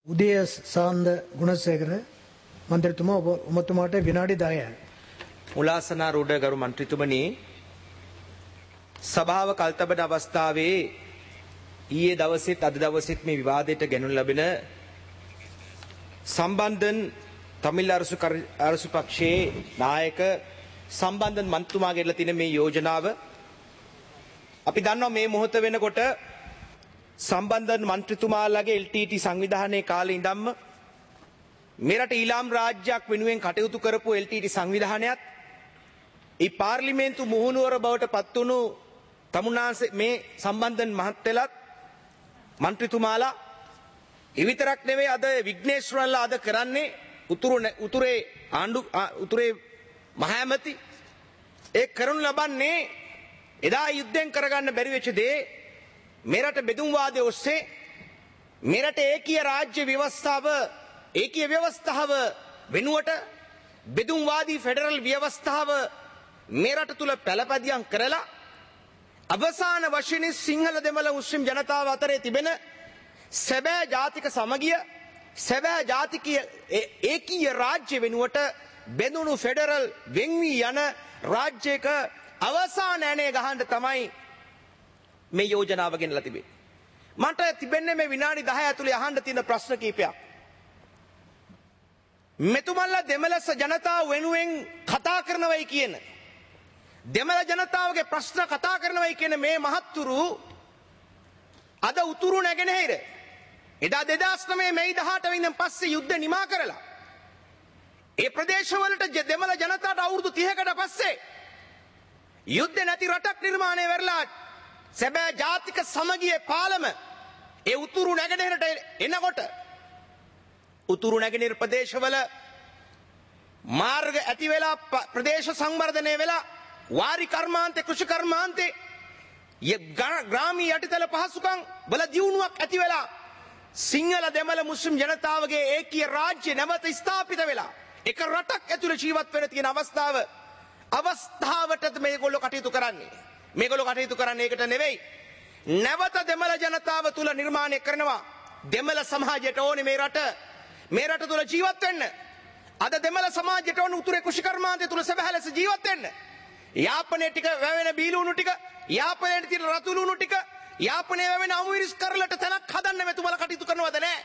උදය සාන්ද ගුණසේකර මන්ත්‍රතුමා ඔබ ඔබතුමාට විනාඩි 10යි. මුලාසනා රෝඩ ගරු මන්ත්‍රීතුමනි සභාව කල්තබන අවස්ථාවේ ඊයේ දවසෙත් අද දවසෙත් මේ විවාදයට ගැනුම් ලැබෙන සම්බන්ධන් තමිල් අරසු කර- අරසු පක්ෂයේ නායක සම්බන්ධන් මන්තුමා ගෙරලා තියෙන මේ යෝජනාව අපි දන්නවා මේ මොහොත වෙනකොට සම්බන්ධන් මන්ත්‍රතුමාලගේ LTT සංවිධානයේ කාලේ ඉඳන්ම මෙරට ඊලාම් රාජ්‍යයක් වෙනුවෙන් කටයුතු කරපු LTT සංවිධානයත් ඒ පාර්ලිමේන්තු මුහුණුවර බවට පත්වුණු තමුන්නාන්සේ මේ සම්බන්ධන් මහත්තලත් මන්ත්‍රතුමාලා එවිතරක් නෙවෙයි අද විග්නේශ්වරන්ලා අද කරන්නේ උතුරු නැ- උතුරේ ආණ්ඩු ආ- උතුරේ මහඇමති ඒ කරනු ලබන්නේ එදා යුද්ධෙන් කරගන්න බැරි වෙච්ච දේ මෙරට බෙදුම්වාදය ඔස්සේ මෙරට ඒකීය රාජ්‍ය ව්‍යවස්ථාව ඒකීය ව්‍යවස්ථාව වෙනුවට බෙදුම්වාදී ෆෙඩරල් ව්‍යවස්ථාව මෙරට තුළ පැළපැදියම් කරලා අවසාන වශයෙන් සිංහල දෙමළ මුස්ලිම් ජනතාව අතරේ තිබෙන සැබෑ ජාතික සමගිය සැබෑ ජාතිකය ඒ- ඒකීය රාජ්‍ය වෙනුවට බෙදුණු ෆෙඩරල් වෙන්වී යන රාජ්‍යයක අවසාන ඇනේ ගහන්ඩ තමයි මේ යෝජනාව ගෙනලා තිබේ. මට තිබෙන්නේ මේ විනාඩි 10 ඇතුලේ අහන්න තියෙන ප්‍රශ්න කීපයක්. මෙතුමල්ලා දෙමළස ජනතාව වෙනුවෙන් කතා කරනවයි කියන දෙමළ ජනතාවගේ ප්‍රශ්න කතා කරනවයි කියන මේ මහත්තුරු අද උතුරු නැගෙනහිර එදා 2009 මැයි 18 වෙනිදා පස්සේ යුද්ධ නිමා කරලා ඒ ප්‍රදේශවලට ජ- දෙමළ ජනතාවට අවුරුදු 30කට පස්සේ යුද්ධ නැති රටක් නිර්මාණය වෙරලා සැබෑ ජාතික සමගිය පාලම ඒ උතුරු නැගෙනහිරට එනකොට උතුරු නැගෙනහිර ප්‍රදේශවල මාර්ග ඇති වෙලා ප- ප්‍රදේශ සංවර්ධනය වෙලා වාරි කර්මාන්තේ කෘෂි කර්මාන්තේ ය- ග්‍රා- ග්‍රාමීය යටිතල පහසුකම් වල දියුණුවක් ඇති වෙලා සිංහල දෙමළ මුස්ලිම් ජනතාවගේ ඒකීය රාජ්‍ය නැවත ස්ථාපිත වෙලා එක රටක් ඇතුළේ ජීවත් වෙන තියෙන අවස්ථාව අවස්ථාවටද මේගොල්ලෝ කටයුතු කරන්නේ මේගොල්ලෝ කටයුතු කරන්නේ ඒකට නෙවෙයි නැවත දෙමළ ජනතාව තුල නිර්මාණය කරනවා දෙමළ සමාජයට ඕනේ මේ රට මේ රට තුල ජීවත් වෙන්න අද දෙමළ සමාජයට ඕන උතුරේ කෘෂිකර්මාන්තය තුල සැබෑ ලෙස ජීවත් වෙන්න යාපනයේ ටික වැවෙන බීලුණු ටික යාපනයේ තියෙන රතුළුණු ටික යාපනයේ වැවෙන අමුවිරිස් කරලට තැනක් හදන්න මෙතුමලා කටයුතු කරනවද නැහැ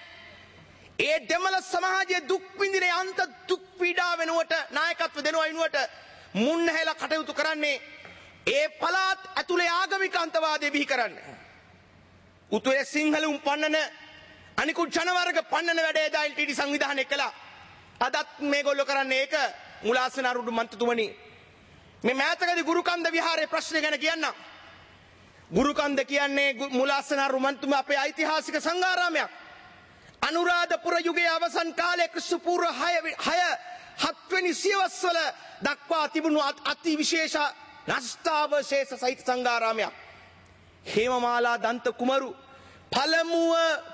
ඒ දෙමළ සමාජයේ දුක් විඳින අන්ත දුක් පීඩා වෙනුවට නායකත්ව දෙනවා වෙනුවට මුන් හැලා කටයුතු කරන්නේ ඒ පළාත් ඇතුලේ ආගමික අන්තවාදය බිහි කරන්න. උතුරේ සිංහලුම් පන්නන අනිකුත් ජනවර්ග පන්නන වැඩේ දා LTT සංවිධානය කළා. අදත් මේගොල්ලෝ කරන්නේ ඒක මුලාසන අරුඩු මන්ත්‍රතුමනි. මේ මෑතකදී ගුරුකන්ද විහාරයේ ප්‍රශ්න ගැන කියන්නම්. ගුරුකන්ද කියන්නේ ගු- මුලාසන අරුඩු මන්තුම අපේ ඓතිහාසික සංඝාරාමයක්. අනුරාධපුර යුගයේ අවසන් කාලයේ ක්‍රිස්තු පූර්ව 6 6 හත්වෙනි සියවස්වල දක්වා තිබුණු අත්- අති විශේෂ නෂ්ටාවශේෂ සහිත සංඝාරාමයක්. හේමමාලා දන්ත කුමරු පළමුව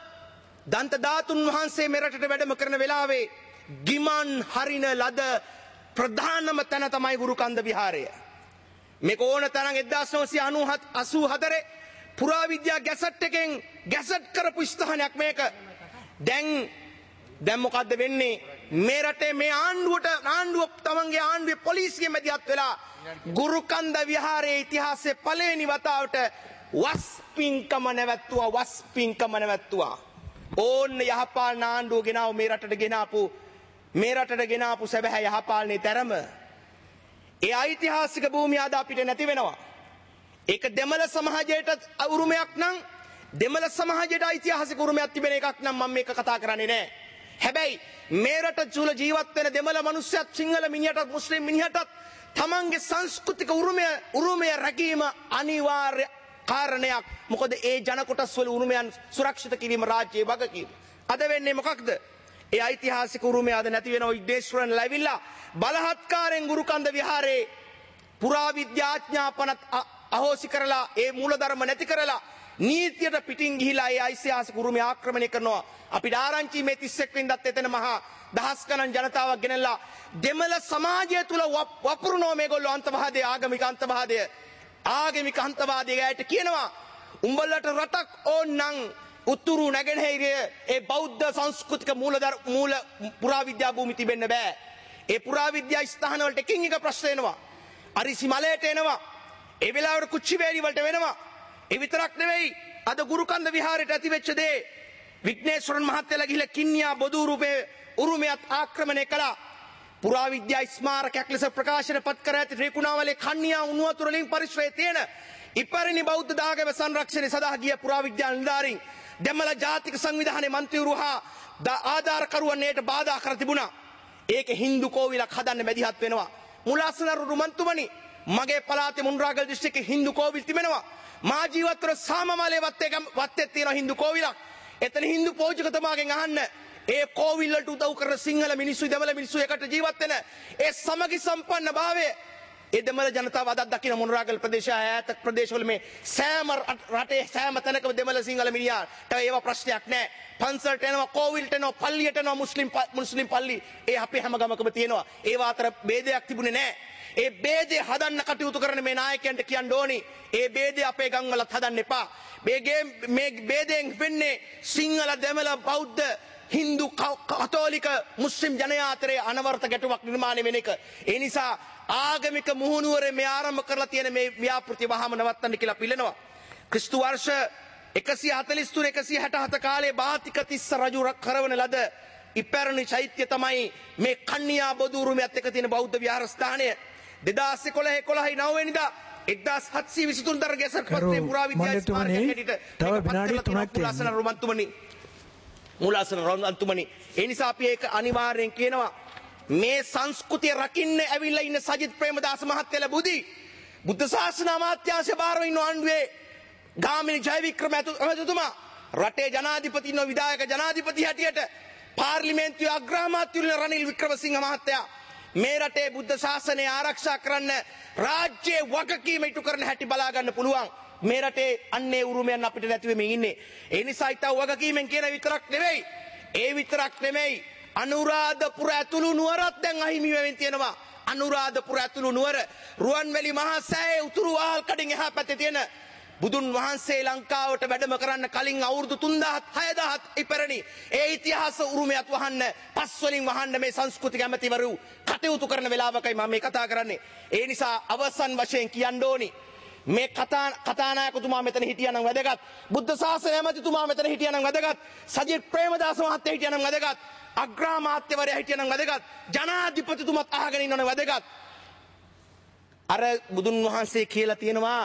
දන්ත ධාතුන් වහන්සේ මෙරටට වැඩම කරන වෙලාවේ ගිමන් හරින ලද ප්‍රධානම තැන තමයි ගුරුකන්ද විහාරය. මේක ඕන තරම් 1997 84 පුරාවිද්‍යා ගැසට් එකෙන් ගැසට් කරපු ස්ථානයක් මේක. දැන් දැන් මොකද්ද වෙන්නේ? මේ රටේ මේ ආණ්ඩුවට ආණ්ඩුව තමන්ගේ ආණ්ඩුවේ පොලිසිය මැදිහත් වෙලා ගුරුකන්ද විහාරයේ ඉතිහාසයේ පළවෙනි වතාවට වස් පින්කම නැවැත්තුවා වස් පින්කම නැවැත්තුවා. ඕන්න යහපාලන ආණ්ඩුව ගෙනාව මේ රටට ගෙනාපු මේ රටට ගෙනාපු සැබෑ යහපාලනේ තරම ඒ ඓතිහාසික භූමිය අද අපිට නැති වෙනවා. ඒක දෙමළ සමාජයට උරුමයක් නම් දෙමළ සමාජයට ඓතිහාසික උරුමයක් තිබෙන එකක් නම් මම මේක කතා කරන්නේ නැහැ. හැබැයි මේ රට තුල ජීවත් වෙන දෙමළ මිනිස්සුත් සිංහල මිනිහටත් මුස්ලිම් මිනිහටත් තමන්ගේ සංස්කෘතික උරුමය උරුමය රැකීම අනිවාර්ය කාරණයක්. මොකද ඒ ජන කොටස් වල උරුමයන් සුරක්ෂිත කිරීම රාජ්‍යයේ වගකීම. අද වෙන්නේ මොකක්ද? ඒ ඓතිහාසික උරුමය අද නැති වෙනවා ඉද්දේශවරන් ලැබිලා බලහත්කාරයෙන් ගුරුකන්ද විහාරයේ පුරාවිද්‍යාඥාපනත් අ- අහෝසි කරලා ඒ මූලධර්ම නැති කරලා නීතියට පිටින් ගිහිලා ඒ ඓතිහාසික උරුමය ආක්‍රමණය කරනවා. අපිට ආරංචි මේ 31 වෙනිදාත් එතන මහා දහස් ගණන් ජනතාවක් ගෙනල්ලා දෙමළ සමාජය තුල වප්- වපුරනවා මේගොල්ලෝ අන්තවාදය ආගමික අන්තවාදය ආගමික අන්තවාදය ගෑයට කියනවා උඹලට රටක් ඕන්නම් උත්තුරු නැගෙනහිරය ඒ බෞද්ධ සංස්කෘතික මූලදර මූල පුරාවිද්‍යා භූමි තිබෙන්න බෑ. ඒ පුරාවිද්‍යා ස්ථානවලට එකින් එක ප්‍රශ්න එනවා. අරිසි මලයට එනවා. ඒ වෙලාවට කුච්චි වේලිවලට වෙනවා. ඒ විතරක් නෙවෙයි අද ගුරුකන්ද විහාරයට ඇතිවෙච්ච දේ විග්නේශ්වරන් මහත්තයලා ගිහිල්ලා කින්නියා බොදූරුපේ උරුමයත් ආක්‍රමණය කළා. පුරාවිද්‍යා ස්මාරකයක් ලෙස ප්‍රකාශන පත් කර ඇති රේකුණාවලේ කන්නියා උණුවතුරලින් පරිශ්‍රයේ තියෙන ඉපරිණි බෞද්ධ දාගැබ සංරක්ෂණය සඳහා ගිය පුරාවිද්‍යා නිලධාරීන් දෙමළ ජාතික සංවිධානයේ මන්ත්‍රීවරු හා ආධාරකරුවන් එයට බාධා කර තිබුණා. ඒක හින්දු කෝවිලක් හදන්න මැදිහත් වෙනවා. මුලාසනරු මන්තුමනි මගේ පලාතේ මුන්රාගල් දිස්ත්‍රික්කේ හින්දු කෝවිල් තිබෙනවා. මා ජීවත්වන සාමමාලයේ වත්තේ වත්තේ තියෙන හින්දු කෝවිලක්. එතන හින්දු පෝජකතුමාගෙන් අහන්න ඒ කෝවිල්ලට උදව් කරන සිංහල මිනිස්සු දෙමළ මිනිස්සු එකට ජීවත් වෙන ඒ සමගි සම්පන්න භාවය ඒ දෙමළ ජනතාව අදත් දකින මොනරාගල් ප්‍රදේශ ඈත ප්‍රදේශවල මේ සෑම රටේ සෑම තැනකම දෙමළ සිංහල මිනිහාට ඒව ප්‍රශ්නයක් නැහැ. පන්සලට එනවා කෝවිල්ට එනවා පල්ලියට එනවා මුස්ලිම් මුස්ලිම් පල්ලි ඒ අපේ හැම ගමකම තියෙනවා. ඒව අතර ભેදයක් තිබුණේ නැහැ. ඒ ભેදය හදන්න කටයුතු කරන මේ නායකයන්ට කියන්න ඕනි. ඒ ભેදය අපේ ගම්වලත් හදන්න එපා. මේගේ මේ ભેදයෙන් වෙන්නේ සිංහල දෙමළ බෞද්ධ හින්දු කතෝලික මුස්ලිම් ජනයා අතරේ අනවර්ථ ගැටුමක් නිර්මාණය වෙන එක. ඒ නිසා ආගමික මුහුණුවරේ මේ ආරම්භ කරලා තියෙන මේ ව්‍යාපෘති වහම නවත්තන්න කියලා පිළිනවා. ක්‍රිස්තු වර්ෂ 143 167 කාලේ බාතික තිස්ස රජු කරවන ලද ඉපැරණි චෛත්‍ය තමයි මේ කන්නියා බොදුරුමයත් එක්ක තියෙන බෞද්ධ විහාරස්ථානය 2011 11 9 වෙනිදා එක්දස් හත්සී විසිතුන් දර ගැසත් පත්ේ පුරා මණ්ඩතුමනි, තව විනාඩි තුනක් තියෙනවා. ලසන රුමන්තුමනි මුලාසන රොන්තුමනි එනිසා අපි ඒක අනිවාර්යෙන් කියනවා මේ සංස්කෘතිය රකින්න ඇවිල්ලා ඉන්න සජිත් ප්‍රේමදාස මහත්තයල බුදි බුද්ධ ශාසන අමාත්‍යාංශය බාරව ඉන්න ආණ්ඩුවේ ගාමිණි ජයවික්‍රම ඇතු- ඇමතිතුමා රටේ ජනාධිපති ඉන්න විධායක ජනාධිපති හැටියට පාර්ලිමේන්තුවේ අග්‍රාමාත්‍යවරුන් රනිල් වික්‍රමසිංහ මහත්තයා මේ රටේ බුද්ධ ශාසනය ආරක්ෂා කරන්න රාජ්‍යයේ වගකීම ඉටු කරන හැටි බලා ගන්න පුළුවන් මේ රටේ අන්නේ උරුමයන් අපිට නැතිවෙමින් ඉන්නේ ඒ නිසා ඉතා වගකීමෙන් කියන විතරක් නෙවෙයි ඒ විතරක් නෙමෙයි අනුරාධපුර ඇතුළු නුවරත් දැන් අහිමි වෙමින් තියෙනවා අනුරාධපුර ඇතුළු නුවර රුවන්වැලි මහා සෑයේ උතුරු ආල් කඩින් එහා පැත්තේ තියෙන බුදුන් වහන්සේ ලංකාවට වැඩම කරන්න කලින් අවුරුදු තුන්දාහත් හයදහත් ඉපරණි ඒ ඉතිහාස උරුමයත් වහන්න පස්වලින් වහන්න මේ සංස්කෘතික ඇමතිවරු කටයුතු කරන වෙලාවකයි මම මේ කතා කරන්නේ ඒ නිසා අවසන් වශයෙන් කියන්න ඕනි මේ කතා කතානායකතුමා මෙතන හිටියනම් වැදගත් බුද්ධ ශාසන ඇමතිතුමා මෙතන හිටියනම් වැදගත් සජිත් ප්‍රේමදාස මහත්තයා හිටියනම් වැදගත් අග්‍රාමාත්‍යවරයා හිටියනම් වැදගත් ජනාධිපතිතුමත් අහගෙන ඉන්නවනේ වැදගත් අර බුදුන් වහන්සේ කියලා තියෙනවා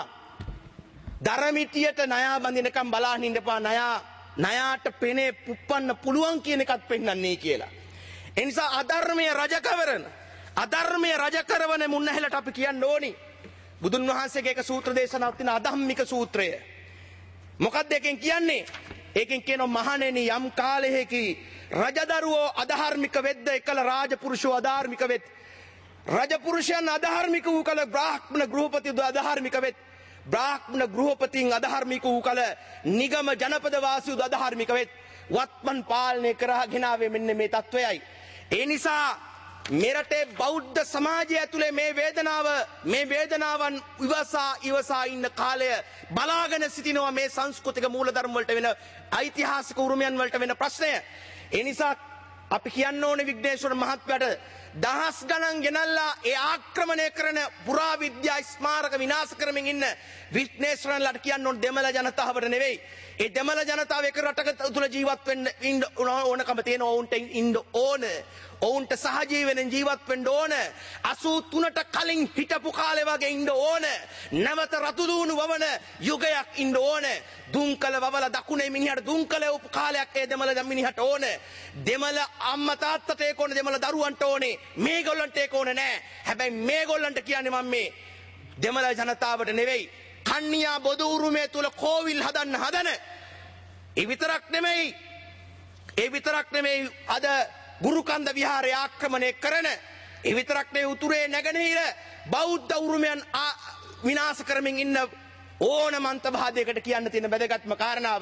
දරමිටියට නයා බඳිනකම් බලාගෙන ඉන්න එපා නයා නයාට පෙනේ පුප්පන්න පුළුවන් කියන එකත් පෙන්වන්නේ කියලා. ඒ නිසා අධර්මය රජ කවරන අධර්මය රජ කරවන මුන්නහෙලට අපි කියන්න ඕනි. බුදුන් වහන්සේගේ එක සූත්‍ර දේශනාවක් තියෙන අධම්මික සූත්‍රය. මොකක්ද එකෙන් කියන්නේ? ඒකෙන් කියනවා මහණෙනි යම් කාලෙකි රජදරුවෝ අධාර්මික වෙද්ද එකල රාජපුරුෂෝ අධාර්මික වෙත්. රජපුරුෂයන් අධාර්මික වූ කල බ්‍රාහ්මණ ගෘහපති අධාර්මික වෙත්. බ්‍රාහ්මණ ගෘහපතින් අධාර්මික වූ කල නිගම ජනපද වාසියු අධාර්මික වෙත්. වත්මන් පාලනය කරාගෙනාවේ මෙන්න මේ තත්ත්වයයි. ඒ නිසා මෙරටේ බෞද්ධ සමාජය ඇතුළේ මේ වේදනාව මේ වේදනාවන් ඉවසා ඉවසා ඉන්න කාලය බලාගෙන සිටිනවා මේ සංස්කෘතික මූලධර්ම වලට වෙන ඓතිහාසික උරුමයන් වලට වෙන ප්‍රශ්නය. ඒ නිසා අපි කියන්න ඕනේ විග්නේශ්වර මහත්මයාට දහස් ගණන් ගෙනල්ලා ඒ ආක්‍රමණය කරන පුරා විද්‍යා ස්මාරක විනාශ කරමින් ඉන්න විග්නේශ්වරන්ලාට කියන්න ඕන දෙමළ ජනතාවට නෙවෙයි. ඒ දෙමළ ජනතාව එක රටක තුල ජීවත් වෙන්න ඉන්න ඕනකම තියෙන ඔවුන්ට ඉන්න ඕන. ඔවුන්ට සහජීවනෙන් ජීවත් වෙන්න ඕන. 83ට කලින් හිටපු කාලේ වගේ ඉන්න ඕන. නැවත රතුදූණු වවන යුගයක් ඉන්න ඕන. දුම්කල වවල දකුණේ මිනිහට දුම්කල උපු කාලයක් ඒ දෙමළ මිනිහට ඕන. දෙමළ අම්මා තාත්තට ඒක ඕන දෙමළ දරුවන්ට ඕනේ. මේගොල්ලන්ට ඒක ඕන නෑ. හැබැයි මේගොල්ලන්ට කියන්නේ මම මේ දෙමළ ජනතාවට නෙවෙයි. කන්නියා බොදු උරුමේ තුල කෝවිල් හදන්න හදන. ඒ විතරක් නෙමෙයි. ඒ විතරක් නෙමෙයි අද ගුරුකන්ද විහාරය ආක්‍රමණය කරන ඒ විතරක් නෙවෙයි උතුරේ නැගෙනහිර බෞද්ධ උරුමයන් ආ- විනාශ කරමින් ඉන්න ඕන මන්තභාදයකට කියන්න තියෙන වැදගත්ම කාරණාව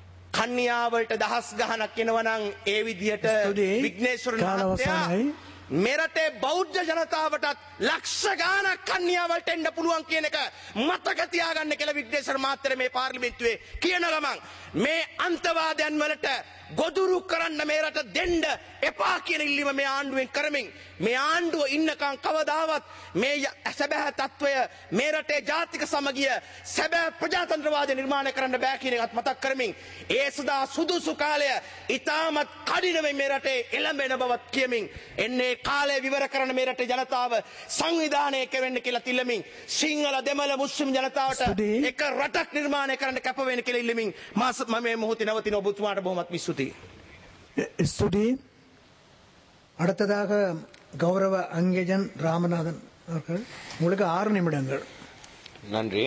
කන්‍යාවලට දහස් ගහනක් එනවනම් ඒ විදිහට ස්තුතියි. විග්නේශ්වර කාල මහත්තයා අවසానයි. මෙරටේ බෞද්ධ ජනතාවටත් ලක්ෂ ගානක් කන්‍යාවලට එන්න පුළුවන් කියන එක මතක තියාගන්න කියලා විග්නේශ්වර මහත්තයා මේ පාර්ලිමේන්තුවේ කියන ගමන් මේ අන්තවාදයන් වලට ගොදුරු කරන්න මේ රට දෙන්න එපා කියන ඉල්ලීම මේ ආණ්ඩුවෙන් කරමින් මේ ආණ්ඩුව ඉන්නකම් කවදාවත් මේ ය- සැබෑ තත්වය මේ රටේ ජාතික සමගිය සැබෑ ප්‍රජාතන්ත්‍රවාදය නිර්මාණය කරන්න බෑ කියන එකත් මතක් කරමින් ඒ සදා සුදුසු කාලය ඉතාමත් කඩිනවෙන් මේ රටේ එළඹෙන බවත් කියමින් එන්නේ කාලය විවර කරන මේ රටේ ජනතාව සංවිධානය කෙරෙන්න කියලා තිල්ලමින් සිංහල දෙමළ මුස්ලිම් ජනතාවට ස්තුතියි. එක රටක් නිර්මාණය කරන්න කැපවෙන කියලා ඉල්ලමින් මාස මම මේ මොහොතේ නවතින ඔබතුමාට බොහොමත් ස්තුතියි ஸ்துதி அடுத்ததாக கௌரவ அங்கேஜன் ராமநாதன் அவர்கள் உங்களுக்கு ஆறு நிமிடங்கள் நன்றி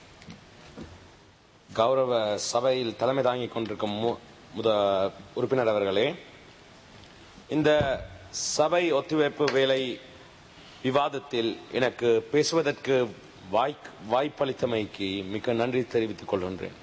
கௌரவ சபையில் தலைமை தாங்கிக் கொண்டிருக்கும் மு- முத உறுப்பினர் அவர்களே இந்த சபை ஒத்துழைப்பு வேலை விவாதத்தில் எனக்கு பேசுவதற்கு வாய் வாய்ப்பளித்தமைக்கு மிக நன்றி தெரிவித்துக் கொள்கின்றேன்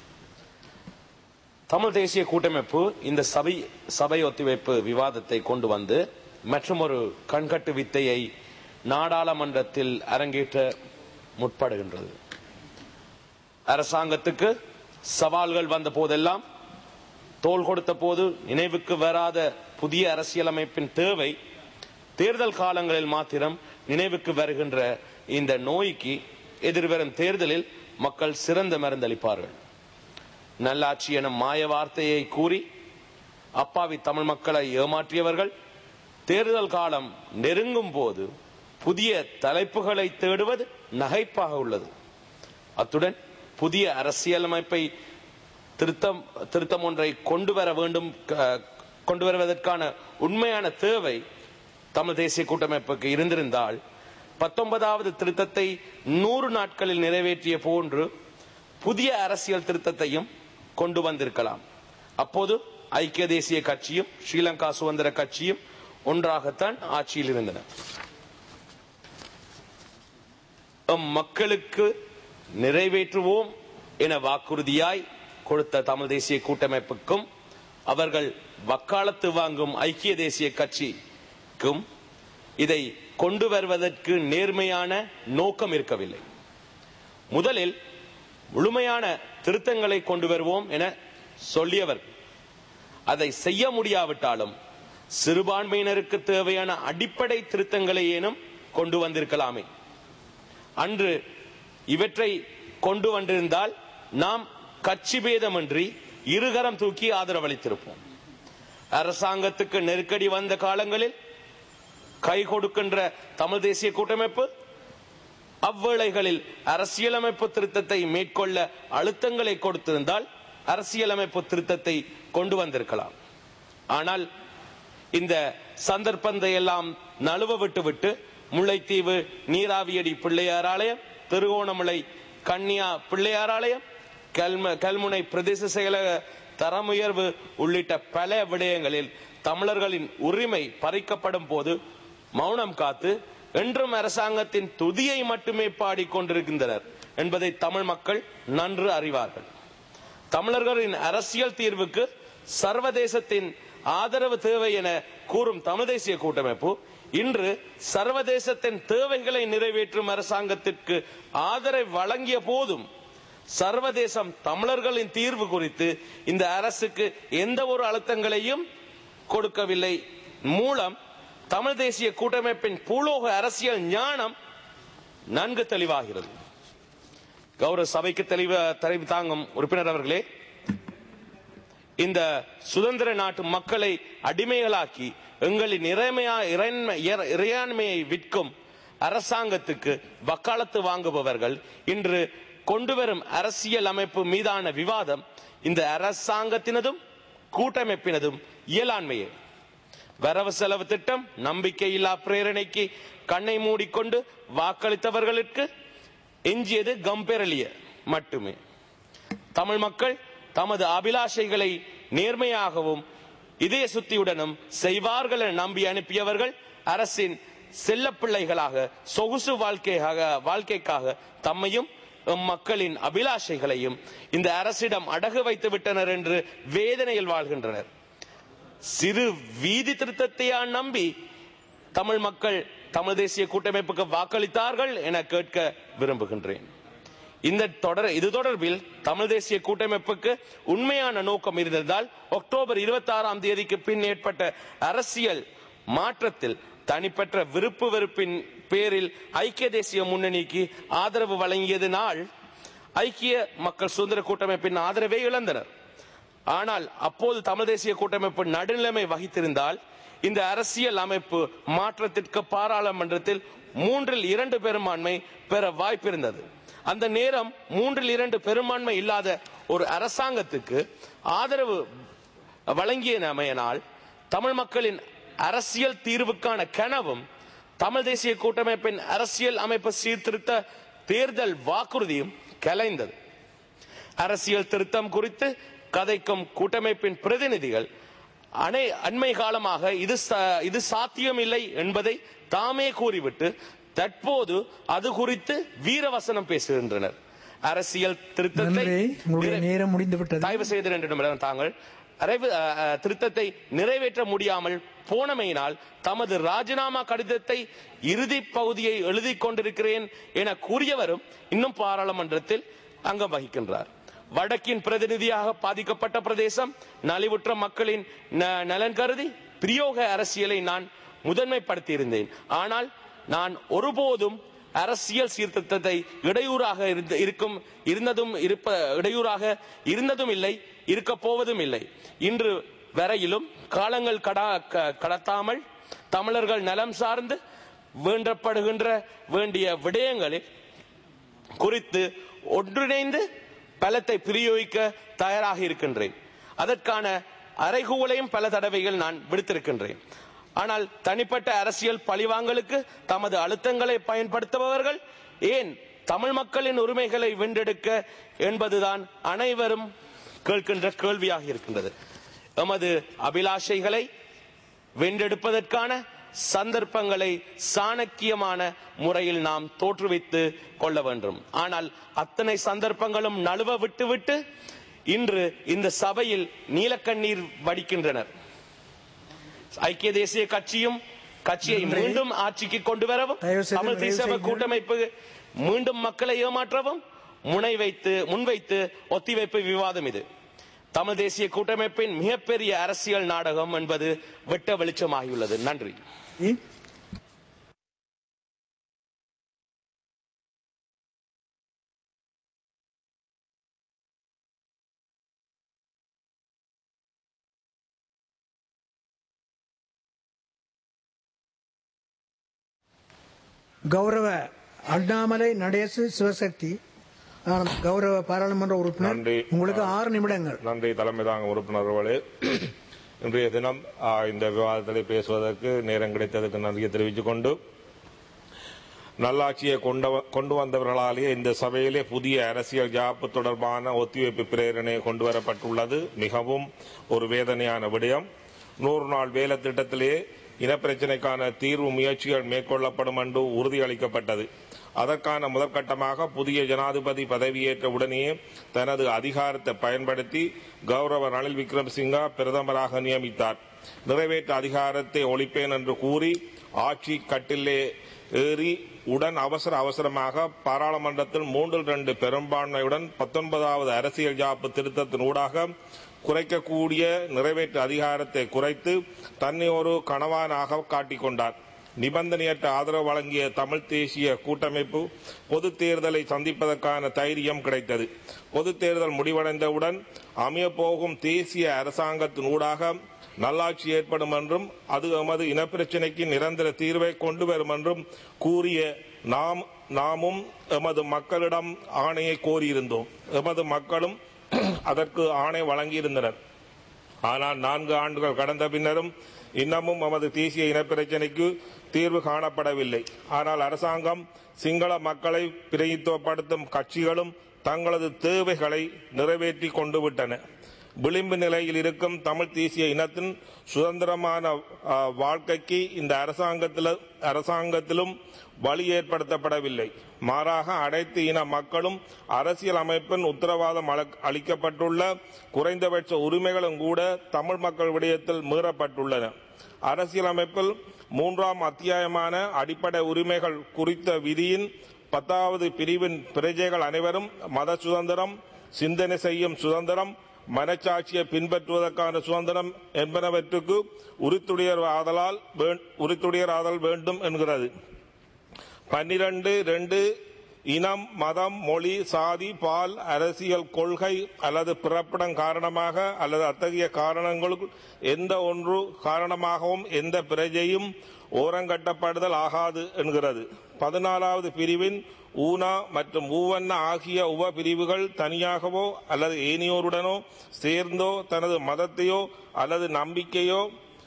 தமிழ் தேசிய கூட்டமைப்பு இந்த சபை சபை ஒத்திவைப்பு விவாதத்தை கொண்டு வந்து மற்றும் ஒரு கண்கட்டு வித்தையை நாடாளுமன்றத்தில் அரங்கேற்ற முற்படுகின்றது அரசாங்கத்துக்கு சவால்கள் வந்த போதெல்லாம் தோள் கொடுத்த போது நினைவுக்கு வராத புதிய அரசியலமைப்பின் தேவை தேர்தல் காலங்களில் மாத்திரம் நினைவுக்கு வருகின்ற இந்த நோய்க்கு எதிர்வரும் தேர்தலில் மக்கள் சிறந்த மருந்தளிப்பார்கள் நல்லாட்சி எனும் மாய வார்த்தையை கூறி அப்பாவி தமிழ் மக்களை ஏமாற்றியவர்கள் தேர்தல் காலம் நெருங்கும் போது புதிய தலைப்புகளை தேடுவது நகைப்பாக உள்ளது அத்துடன் புதிய அரசியலமைப்பை திருத்தம் திருத்தம் ஒன்றை கொண்டு வர வேண்டும் க- கொண்டு வருவதற்கான உண்மையான தேவை தமிழ் தேசிய கூட்டமைப்புக்கு இருந்திருந்தால் பத்தொன்பதாவது திருத்தத்தை நூறு நாட்களில் நிறைவேற்றிய போன்று புதிய அரசியல் திருத்தத்தையும் கொண்டு வந்திருக்கலாம் அப்போது ஐக்கிய தேசிய கட்சியும் ஸ்ரீலங்கா சுதந்திர கட்சியும் ஒன்றாகத்தான் ஆட்சியில் இருந்தன எம் மக்களுக்கு நிறைவேற்றுவோம் என வாக்குறுதியாய் கொடுத்த தமிழ் தேசிய கூட்டமைப்புக்கும் அவர்கள் வக்காலத்து வாங்கும் ஐக்கிய தேசிய கட்சிக்கும் இதை கொண்டு வருவதற்கு நேர்மையான நோக்கம் இருக்கவில்லை முதலில் முழுமையான திருத்தங்களை கொண்டு வருவோம் என சொல்லியவர் அதை செய்ய முடியாவிட்டாலும் சிறுபான்மையினருக்கு தேவையான அடிப்படை திருத்தங்களை ஏனும் கொண்டு வந்திருக்கலாமே அன்று இவற்றை கொண்டு வந்திருந்தால் நாம் கட்சி பேதமின்றி இருகரம் தூக்கி ஆதரவளித்திருப்போம் அரசாங்கத்துக்கு நெருக்கடி வந்த காலங்களில் கை கொடுக்கின்ற தமிழ் தேசிய கூட்டமைப்பு அவ்வேளைகளில் அரசியலமைப்பு திருத்தத்தை மேற்கொள்ள அழுத்தங்களை கொடுத்திருந்தால் அரசியலமைப்பு திருத்தத்தை கொண்டு வந்திருக்கலாம் ஆனால் இந்த சந்தர்ப்பத்தை எல்லாம் நழுவ விட்டுவிட்டு முல்லைத்தீவு நீராவியடி பிள்ளையார் ஆலயம் திருகோணமலை கன்னியா பிள்ளையார் ஆலயம் கல்ம கல்முனை பிரதேச செயலக தரமுயர்வு உள்ளிட்ட பல விடயங்களில் தமிழர்களின் உரிமை பறிக்கப்படும் போது மௌனம் காத்து என்றும் அரசாங்கத்தின் துதியை மட்டுமே பாடிக்கொண்டிருக்கின்றனர் என்பதை தமிழ் மக்கள் நன்று அறிவார்கள் தமிழர்களின் அரசியல் தீர்வுக்கு சர்வதேசத்தின் ஆதரவு தேவை என கூறும் தமிழ் தேசிய கூட்டமைப்பு இன்று சர்வதேசத்தின் தேவைகளை நிறைவேற்றும் அரசாங்கத்திற்கு ஆதரவு வழங்கிய போதும் சர்வதேசம் தமிழர்களின் தீர்வு குறித்து இந்த அரசுக்கு எந்த ஒரு அழுத்தங்களையும் கொடுக்கவில்லை மூலம் தமிழ் தேசிய கூட்டமைப்பின் பூலோக அரசியல் ஞானம் நன்கு தெளிவாகிறது கௌரவ சபைக்கு தெளிவ தெரிவி தாங்கும் உறுப்பினர் அவர்களே இந்த சுதந்திர நாட்டு மக்களை அடிமைகளாக்கி எங்களின் இறைமையா இறைன்மை- இற- இறையாண்மையை விற்கும் அரசாங்கத்துக்கு வக்காலத்து வாங்குபவர்கள் இன்று கொண்டு வரும் அரசியல் அமைப்பு மீதான விவாதம் இந்த அரசாங்கத்தினதும் கூட்டமைப்பினதும் இயலாண்மையே வரவு செலவு திட்டம் நம்பிக்கையில்லா பிரேரணைக்கு கண்ணை மூடிக்கொண்டு வாக்களித்தவர்களுக்கு எஞ்சியது கம்பெரலிய மட்டுமே தமிழ் மக்கள் தமது அபிலாஷைகளை நேர்மையாகவும் இதய சுத்தியுடனும் செய்வார்கள் என நம்பி அனுப்பியவர்கள் அரசின் செல்லப்பிள்ளைகளாக சொகுசு வாழ்க்கையாக வாழ்க்கைக்காக தம்மையும் எம் மக்களின் அபிலாஷைகளையும் இந்த அரசிடம் அடகு வைத்து விட்டனர் என்று வேதனையில் வாழ்கின்றனர் சிறு வீதி திருத்தத்தையா நம்பி தமிழ் மக்கள் தமிழ் தேசிய கூட்டமைப்புக்கு வாக்களித்தார்கள் என கேட்க விரும்புகின்றேன் இந்த தொடர் இது தொடர்பில் தமிழ் தேசிய கூட்டமைப்புக்கு உண்மையான நோக்கம் இருந்ததால் அக்டோபர் இருபத்தி ஆறாம் தேதிக்கு பின் ஏற்பட்ட அரசியல் மாற்றத்தில் தனிப்பட்ட விருப்பு வெறுப்பின் பேரில் ஐக்கிய தேசிய முன்னணிக்கு ஆதரவு வழங்கியதனால் ஐக்கிய மக்கள் சுதந்திர கூட்டமைப்பின் ஆதரவை இழந்தனர் ஆனால் அப்போது தமிழ் தேசிய கூட்டமைப்பு நடுநிலைமை வகித்திருந்தால் இந்த அரசியல் அமைப்பு மாற்றத்திற்கு பாராளுமன்றத்தில் மூன்றில் இரண்டு பெரும்பான்மை பெற வாய்ப்பிருந்தது அந்த நேரம் மூன்றில் இரண்டு பெரும்பான்மை இல்லாத ஒரு அரசாங்கத்துக்கு ஆதரவு வழங்கியமையினால் தமிழ் மக்களின் அரசியல் தீர்வுக்கான கனவும் தமிழ் தேசிய கூட்டமைப்பின் அரசியல் அமைப்பு சீர்திருத்த தேர்தல் வாக்குறுதியும் கலைந்தது அரசியல் திருத்தம் குறித்து கதைக்கும் கூட்டமைப்பின் பிரதிநிதிகள் அனை அண்மை காலமாக இது ச- இது சாத்தியமில்லை என்பதை தாமே கூறிவிட்டு தற்போது அது குறித்து வீரவசனம் பேசுகின்றனர் அரசியல் திருத்தத்தை நன்றி உங்களுடைய நிறை- நேரம் முடிந்து விட்டது தயவு செய்து ரெண்டு நிமிடம் தாங்கள் அரைவு அஹ், அஹ், திருத்தத்தை நிறைவேற்ற முடியாமல் போனமையினால் தமது ராஜினாமா கடிதத்தை இறுதி பகுதியை எழுதிக் கொண்டிருக்கிறேன் என கூறியவரும் இன்னும் பாராளுமன்றத்தில் அங்கம் வகிக்கின்றார் வடக்கின் பிரதிநிதியாக பாதிக்கப்பட்ட பிரதேசம் நலிவுற்ற மக்களின் ந- நலன் கருதி பிரயோக அரசியலை நான் முதன்மைப்படுத்தியிருந்தேன் ஆனால் நான் ஒருபோதும் அரசியல் சீர்திருத்தத்தை இடையூறாக இருந்த- இருக்கும் இருந்ததும் இருப்ப இடையூறாக இருந்ததும் இல்லை இருக்க போவதும் இல்லை இன்று வரையிலும் காலங்கள் கடா க- கடத்தாமல் தமிழர்கள் நலம் சார்ந்து வேண்டப்படுகின்ற வேண்டிய விடயங்களில் குறித்து ஒன்றிணைந்து பலத்தை பிரயோகிக்க தயாராக இருக்கின்றேன் அதற்கான அறைகூவலையும் பல தடவைகள் நான் விடுத்திருக்கின்றேன் ஆனால் தனிப்பட்ட அரசியல் பழிவாங்கலுக்கு தமது அழுத்தங்களை பயன்படுத்துபவர்கள் ஏன் தமிழ் மக்களின் உரிமைகளை வென்றெடுக்க என்பதுதான் அனைவரும் கேட்கின்ற கேள்வியாக இருக்கின்றது எமது அபிலாஷைகளை வென்றெடுப்பதற்கான சந்தர்ப்பங்களை சாணக்கியமான முறையில் நாம் தோற்றுவித்து கொள்ள வேண்டும் ஆனால் அத்தனை சந்தர்ப்பங்களும் நழுவ விட்டுவிட்டு இன்று இந்த சபையில் நீலக்கண்ணீர் வடிக்கின்றனர் ஐக்கிய தேசிய கட்சியும் கட்சியை மீண்டும் ஆட்சிக்கு கொண்டு வரவும் தயவு செய்து தமிழ் நிறைவு தேசிய செய்யுங்கள். கூட்டமைப்பு மீண்டும் மக்களை ஏமாற்றவும் முனை வைத்து முன்வைத்து ஒத்திவைப்பு விவாதம் இது தமிழ் தேசிய கூட்டமைப்பின் மிகப்பெரிய அரசியல் நாடகம் என்பது வெட்ட வெளிச்சமாகியுள்ளது நன்றி இ- கௌரவ அண்ணாமலை நடேசு சிவசக்தி ஆனந்த், கௌரவ பாராளுமன்ற உறுப்பினர் நன்றி. உங்களுக்கு ஆறு நிமிடங்கள் நன்றி தலைமை தாங்க உறுப்பினர்களே இன்றைய தினம் ஆ, இந்த விவாதத்தில் பேசுவதற்கு நேரம் கிடைத்ததற்கு நன்றியை தெரிவித்துக் கொண்டு நல்லாட்சியை கொண்ட கொண்டு வந்தவர்களாலேயே இந்த சபையிலே புதிய அரசியல் ஜாப்பு தொடர்பான ஒத்திவைப்பு பிரேரணை கொண்டு வரப்பட்டுள்ளது மிகவும் ஒரு வேதனையான விடயம் நூறு நாள் வேலை திட்டத்திலே இனப்பிரச்சினைக்கான தீர்வு முயற்சிகள் மேற்கொள்ளப்படும் என்று உறுதியளிக்கப்பட்டது அதற்கான முதற்கட்டமாக புதிய ஜனாதிபதி பதவியேற்ற உடனேயே தனது அதிகாரத்தை பயன்படுத்தி கௌரவ ரணில் விக்ரம்சிங்கா பிரதமராக நியமித்தார் நிறைவேற்ற அதிகாரத்தை ஒழிப்பேன் என்று கூறி ஆட்சி கட்டிலே ஏறி உடன் அவசர அவசரமாக பாராளுமன்றத்தில் மூன்றில் இரண்டு பெரும்பான்மையுடன் பத்தொன்பதாவது அரசியல் ஜாப்பு திருத்தத்தின் ஊடாக குறைக்கக்கூடிய நிறைவேற்று அதிகாரத்தை குறைத்து தன்னை ஒரு கணவானாக காட்டிக்கொண்டார் நிபந்தனையற்ற ஆதரவு வழங்கிய தமிழ் தேசிய கூட்டமைப்பு பொது தேர்தலை சந்திப்பதற்கான தைரியம் கிடைத்தது பொது தேர்தல் முடிவடைந்தவுடன் அமையப் போகும் தேசிய அரசாங்கத்தின் ஊடாக நல்லாட்சி ஏற்படும் என்றும் அது எமது இனப்பிரச்சினைக்கு நிரந்தர தீர்வை கொண்டு வரும் என்றும் கூறிய நாம் நாமும் எமது மக்களிடம் ஆணையை கோரியிருந்தோம் எமது மக்களும் அதற்கு ஆணை வழங்கியிருந்தனர் ஆனால் நான்கு ஆண்டுகள் கடந்த பின்னரும் இன்னமும் நமது தேசிய இனப்பிரச்சினைக்கு தீர்வு காணப்படவில்லை ஆனால் அரசாங்கம் சிங்கள மக்களை பிரதித்துவப்படுத்தும் கட்சிகளும் தங்களது தேவைகளை நிறைவேற்றி கொண்டு விட்டன விளிம்பு நிலையில் இருக்கும் தமிழ் தேசிய இனத்தின் சுதந்திரமான ஆ, வாழ்க்கைக்கு இந்த அரசாங்கத்தில் அரசாங்கத்திலும் வழி ஏற்படுத்தப்படவில்லை மாறாக அனைத்து இன மக்களும் அரசியல் அமைப்பின் உத்தரவாதம் அள- அளிக்கப்பட்டுள்ள குறைந்தபட்ச உரிமைகளும் கூட தமிழ் மக்கள் விடயத்தில் மீறப்பட்டுள்ளன அரசியலமைப்பில் மூன்றாம் அத்தியாயமான அடிப்படை உரிமைகள் குறித்த விதியின் பத்தாவது பிரிவின் பிரஜைகள் அனைவரும் மத சுதந்திரம் சிந்தனை செய்யும் சுதந்திரம் மனச்சாட்சியை பின்பற்றுவதற்கான சுதந்திரம் என்பனவற்றுக்கு உரித்துடையர் ஆதலால் வே- உரித்துடையர் ஆதல் வேண்டும் என்கிறது பன்னிரண்டு ரெண்டு இனம் மதம் மொழி சாதி பால் அரசியல் கொள்கை அல்லது பிறப்பிடம் காரணமாக அல்லது அத்தகைய காரணங்களுக்கு எந்த ஒன்று காரணமாகவும் எந்த பிரஜையும் ஓரங்கட்டப்படுதல் ஆகாது என்கிறது பதினாலாவது பிரிவின் ஊனா மற்றும் ஊவண்ண ஆகிய உப பிரிவுகள் தனியாகவோ அல்லது ஏனியோருடனோ சேர்ந்தோ தனது மதத்தையோ அல்லது நம்பிக்கையோ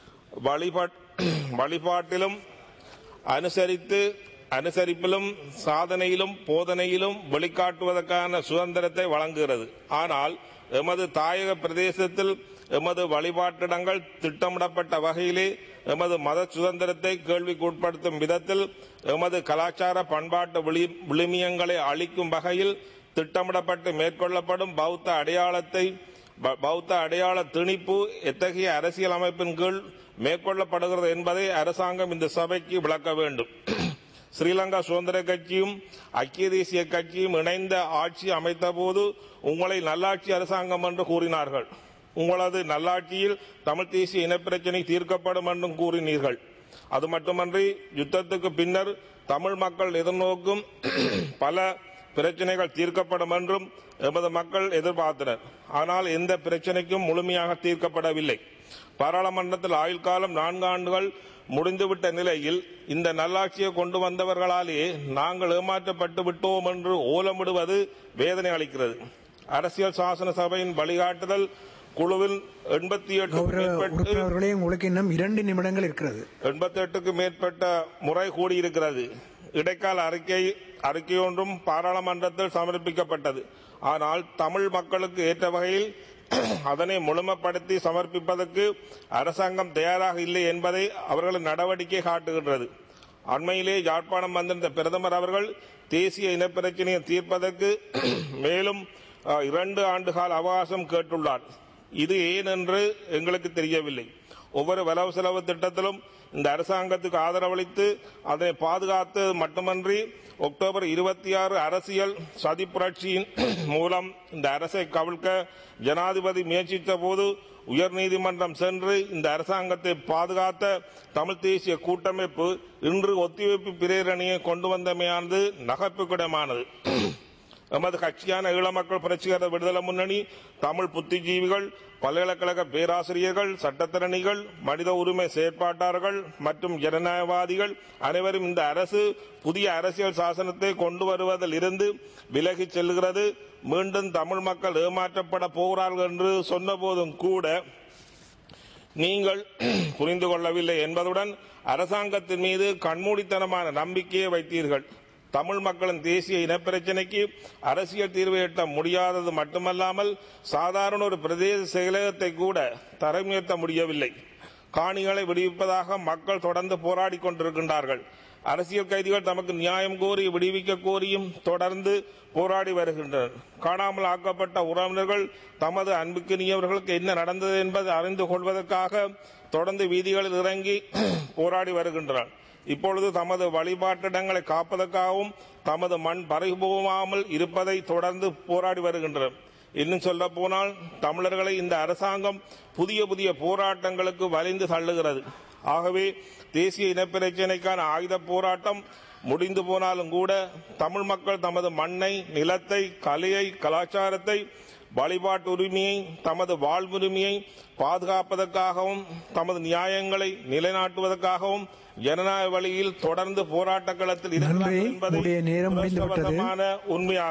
வழிபாட் வழிபாட்டிலும் அனுசரித்து அனுசரிப்பிலும் சாதனையிலும் போதனையிலும் வெளிக்காட்டுவதற்கான சுதந்திரத்தை வழங்குகிறது ஆனால் எமது தாயக பிரதேசத்தில் எமது வழிபாட்டிடங்கள் திட்டமிடப்பட்ட வகையிலே எமது மத சுதந்திரத்தை கேள்விக்குட்படுத்தும் விதத்தில் எமது கலாச்சார பண்பாட்டு விளி- விழுமியங்களை அளிக்கும் வகையில் திட்டமிடப்பட்டு மேற்கொள்ளப்படும் பௌத்த அடையாளத்தை ப- பௌத்த அடையாள திணிப்பு எத்தகைய அரசியல் அமைப்பின் கீழ் மேற்கொள்ளப்படுகிறது என்பதை அரசாங்கம் இந்த சபைக்கு விளக்க வேண்டும் ஸ்ரீலங்கா சுதந்திர கட்சியும் ஐக்கிய தேசிய கட்சியும் இணைந்த ஆட்சி அமைத்தபோது உங்களை நல்லாட்சி அரசாங்கம் என்று கூறினார்கள் உங்களது நல்லாட்சியில் தமிழ் தேசிய இனப்பிரச்சினை தீர்க்கப்படும் என்றும் கூறினீர்கள் அது மட்டுமன்றி யுத்தத்துக்கு பின்னர் தமிழ் மக்கள் எதிர்நோக்கும் பல பிரச்சனைகள் தீர்க்கப்படும் என்றும் எமது மக்கள் எதிர்பார்த்தனர் ஆனால் எந்த பிரச்சனைக்கும் முழுமையாக தீர்க்கப்படவில்லை பாராளுமன்றத்தில் ஆயுள் காலம் நான்கு ஆண்டுகள் முடிந்துவிட்ட நிலையில் இந்த நல்லாட்சியை கொண்டு வந்தவர்களாலே நாங்கள் ஏமாற்றப்பட்டு விட்டோம் என்று ஓலமிடுவது வேதனை அளிக்கிறது அரசியல் சாசன சபையின் வழிகாட்டுதல் குழுவில் எண்பத்தி எட்டு கௌரவ மேற்பட்டு உறுப்பினர்களே உங்களுக்கு இன்னும் இரண்டு நிமிடங்கள் இருக்கிறது எண்பத்தி எட்டுக்கு மேற்பட்ட முறை கூடியிருக்கிறது இடைக்கால அறிக்கை அறிக்கையொன்றும் பாராளுமன்றத்தில் சமர்ப்பிக்கப்பட்டது ஆனால் தமிழ் மக்களுக்கு ஏற்ற வகையில் அதனை முழுமைப்படுத்தி சமர்ப்பிப்பதற்கு அரசாங்கம் தயாராக இல்லை என்பதை அவர்களின் நடவடிக்கை காட்டுகின்றது அண்மையிலே யாழ்ப்பாணம் வந்திருந்த பிரதமர் அவர்கள் தேசிய இனப்பிரச்சனையை தீர்ப்பதற்கு மேலும் அஹ், இரண்டு ஆண்டு கால அவகாசம் கேட்டுள்ளார் இது ஏன் என்று எங்களுக்கு தெரியவில்லை ஒவ்வொரு வரவு செலவு திட்டத்திலும் இந்த அரசாங்கத்துக்கு ஆதரவளித்து அதனை பாதுகாத்து மட்டுமன்றி அக்டோபர் இருபத்தி ஆறு அரசியல் சதி புரட்சியின் மூலம் இந்த அரசை கவிழ்க்க ஜனாதிபதி முயற்சித்த போது உயர்நீதிமன்றம் சென்று இந்த அரசாங்கத்தை பாதுகாத்த தமிழ் தேசிய கூட்டமைப்பு இன்று ஒத்திவைப்பு பிரேரணையை கொண்டு வந்தமையானது நகைப்புக்கிடமானது எமது கட்சியான ஈழ மக்கள் புரட்சிகர விடுதலை முன்னணி தமிழ் புத்திஜீவிகள் பல்கலைக்கழக பேராசிரியர்கள் சட்டத்திறனிகள் மனித உரிமை செயற்பாட்டாளர்கள் மற்றும் ஜனநாயகவாதிகள் அனைவரும் இந்த அரசு புதிய அரசியல் சாசனத்தை கொண்டு வருவதில் இருந்து விலகிச் செல்கிறது மீண்டும் தமிழ் மக்கள் ஏமாற்றப்பட போகிறார்கள் என்று சொன்னபோதும் கூட நீங்கள் புரிந்து கொள்ளவில்லை என்பதுடன் அரசாங்கத்தின் மீது கண்மூடித்தனமான நம்பிக்கையை வைத்தீர்கள் தமிழ் மக்களின் தேசிய இனப்பிரச்சினைக்கு அரசியல் தீர்வு எட்ட முடியாதது மட்டுமல்லாமல் சாதாரண ஒரு பிரதேச செயலகத்தை கூட தரமுயர்த்த முடியவில்லை காணிகளை விடுவிப்பதாக மக்கள் தொடர்ந்து போராடிக் கொண்டிருக்கின்றார்கள் அரசியல் கைதிகள் தமக்கு நியாயம் கோரி விடுவிக்க கோரியும் தொடர்ந்து போராடி வருகின்றனர் காணாமல் ஆக்கப்பட்ட உறவினர்கள் தமது அன்புக்கினியவர்களுக்கு என்ன நடந்தது என்பதை அறிந்து கொள்வதற்காக தொடர்ந்து வீதிகளில் இறங்கி போராடி வருகின்றனர் இப்பொழுது தமது வழிபாட்டிடங்களை காப்பதற்காகவும் தமது மண் பறிபோகாமல் இருப்பதை தொடர்ந்து போராடி வருகின்றனர் இன்னும் சொல்ல போனால் தமிழர்களை இந்த அரசாங்கம் புதிய புதிய போராட்டங்களுக்கு வலிந்து தள்ளுகிறது ஆகவே தேசிய இனப்பிரச்சினைக்கான ஆயுத போராட்டம் முடிந்து போனாலும் கூட தமிழ் மக்கள் தமது மண்ணை நிலத்தை கலையை கலாச்சாரத்தை வழிபாட்டு உரிமையை தமது வாழ்வுரிமையை பாதுகாப்பதற்காகவும் தமது நியாயங்களை நிலைநாட்டுவதற்காகவும் ஜனநாயக வழியில் தொடர்ந்து போராட்ட களத்தில் இருக்கிறார்கள் நன்றி. என்பதை உங்களுடைய நேரம் முடிந்து விட்டது. துரதிர்ஷ்டவசமான உண்மையாகும்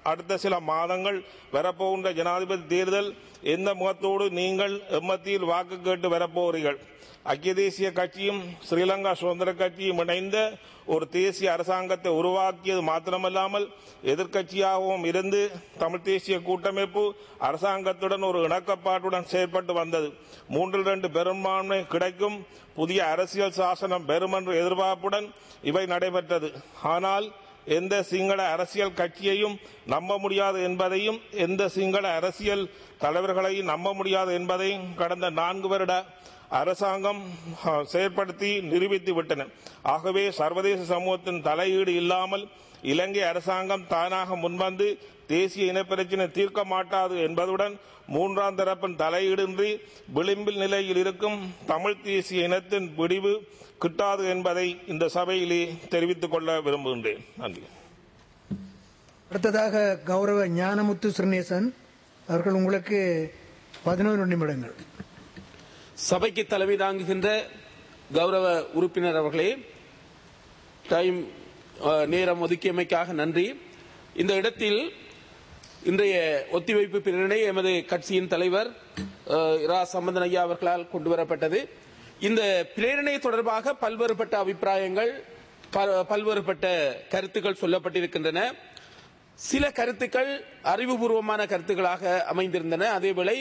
அடுத்த சில மாதங்கள் வரப்போகின்ற ஜனாதிபதி தேர்தல் எந்த முகத்தோடு நீங்கள் எம்மத்தியில் வாக்கு கேட்டு வரப்போகிறீர்கள் ஐக்கிய தேசிய கட்சியும் ஸ்ரீலங்கா சுதந்திர கட்சியும் இணைந்த ஒரு தேசிய அரசாங்கத்தை உருவாக்கியது மாத்திரமல்லாமல் எதிர்க்கட்சியாகவும் இருந்து தமிழ் தேசிய கூட்டமைப்பு அரசாங்கத்துடன் ஒரு இணக்கப்பாட்டுடன் செயற்பட்டு வந்தது மூன்றில் இரண்டு பெரும்பான்மை கிடைக்கும் புதிய அரசியல் சாசனம் பெறும் என்ற எதிர்பார்ப்புடன் இவை நடைபெற்றது ஆனால் எந்த சிங்கள அரசியல் கட்சியையும் நம்ப முடியாது என்பதையும் எந்த சிங்கள அரசியல் தலைவர்களையும் நம்ப முடியாது என்பதையும் கடந்த நான்கு வருட அரசாங்கம் அஹ், செயற்படுத்தி நிரூபித்து விட்டன ஆகவே சர்வதேச சமூகத்தின் தலையீடு இல்லாமல் இலங்கை அரசாங்கம் தானாக முன்வந்து தேசிய இனப்பிரச்சினை தீர்க்க மாட்டாது என்பதுடன் மூன்றாம் தரப்பின் தலையீடின்றி விளிம்பில் நிலையில் இருக்கும் தமிழ் தேசிய இனத்தின் பிடிவு கிட்டாது என்பதை இந்த சபையிலே தெரிவித்துக் கொள்ள விரும்புகின்றேன் நன்றி அடுத்ததாக கௌரவ ஞானமுத்து ஸ்ரீநேசன் அவர்கள் உங்களுக்கு பதினொன்று நிமிடங்கள் சபைக்கு தலைமை தாங்குகின்ற கௌரவ உறுப்பினர் அவர்களே டைம் அஹ், நேரம் ஒதுக்கியமைக்காக நன்றி இந்த இடத்தில் இன்றைய ஒத்திவைப்பு பிரேரணை எமது கட்சியின் தலைவர் அஹ், இரா சம்பந்தன் ஐயா அவர்களால் கொண்டு வரப்பட்டது இந்த பிரேரணை தொடர்பாக பல்வேறுபட்ட அபிப்பிராயங்கள் ப- பல்வேறுபட்ட கருத்துக்கள் சொல்லப்பட்டிருக்கின்றன சில கருத்துக்கள் அறிவுபூர்வமான கருத்துக்களாக அமைந்திருந்தன அதேவேளை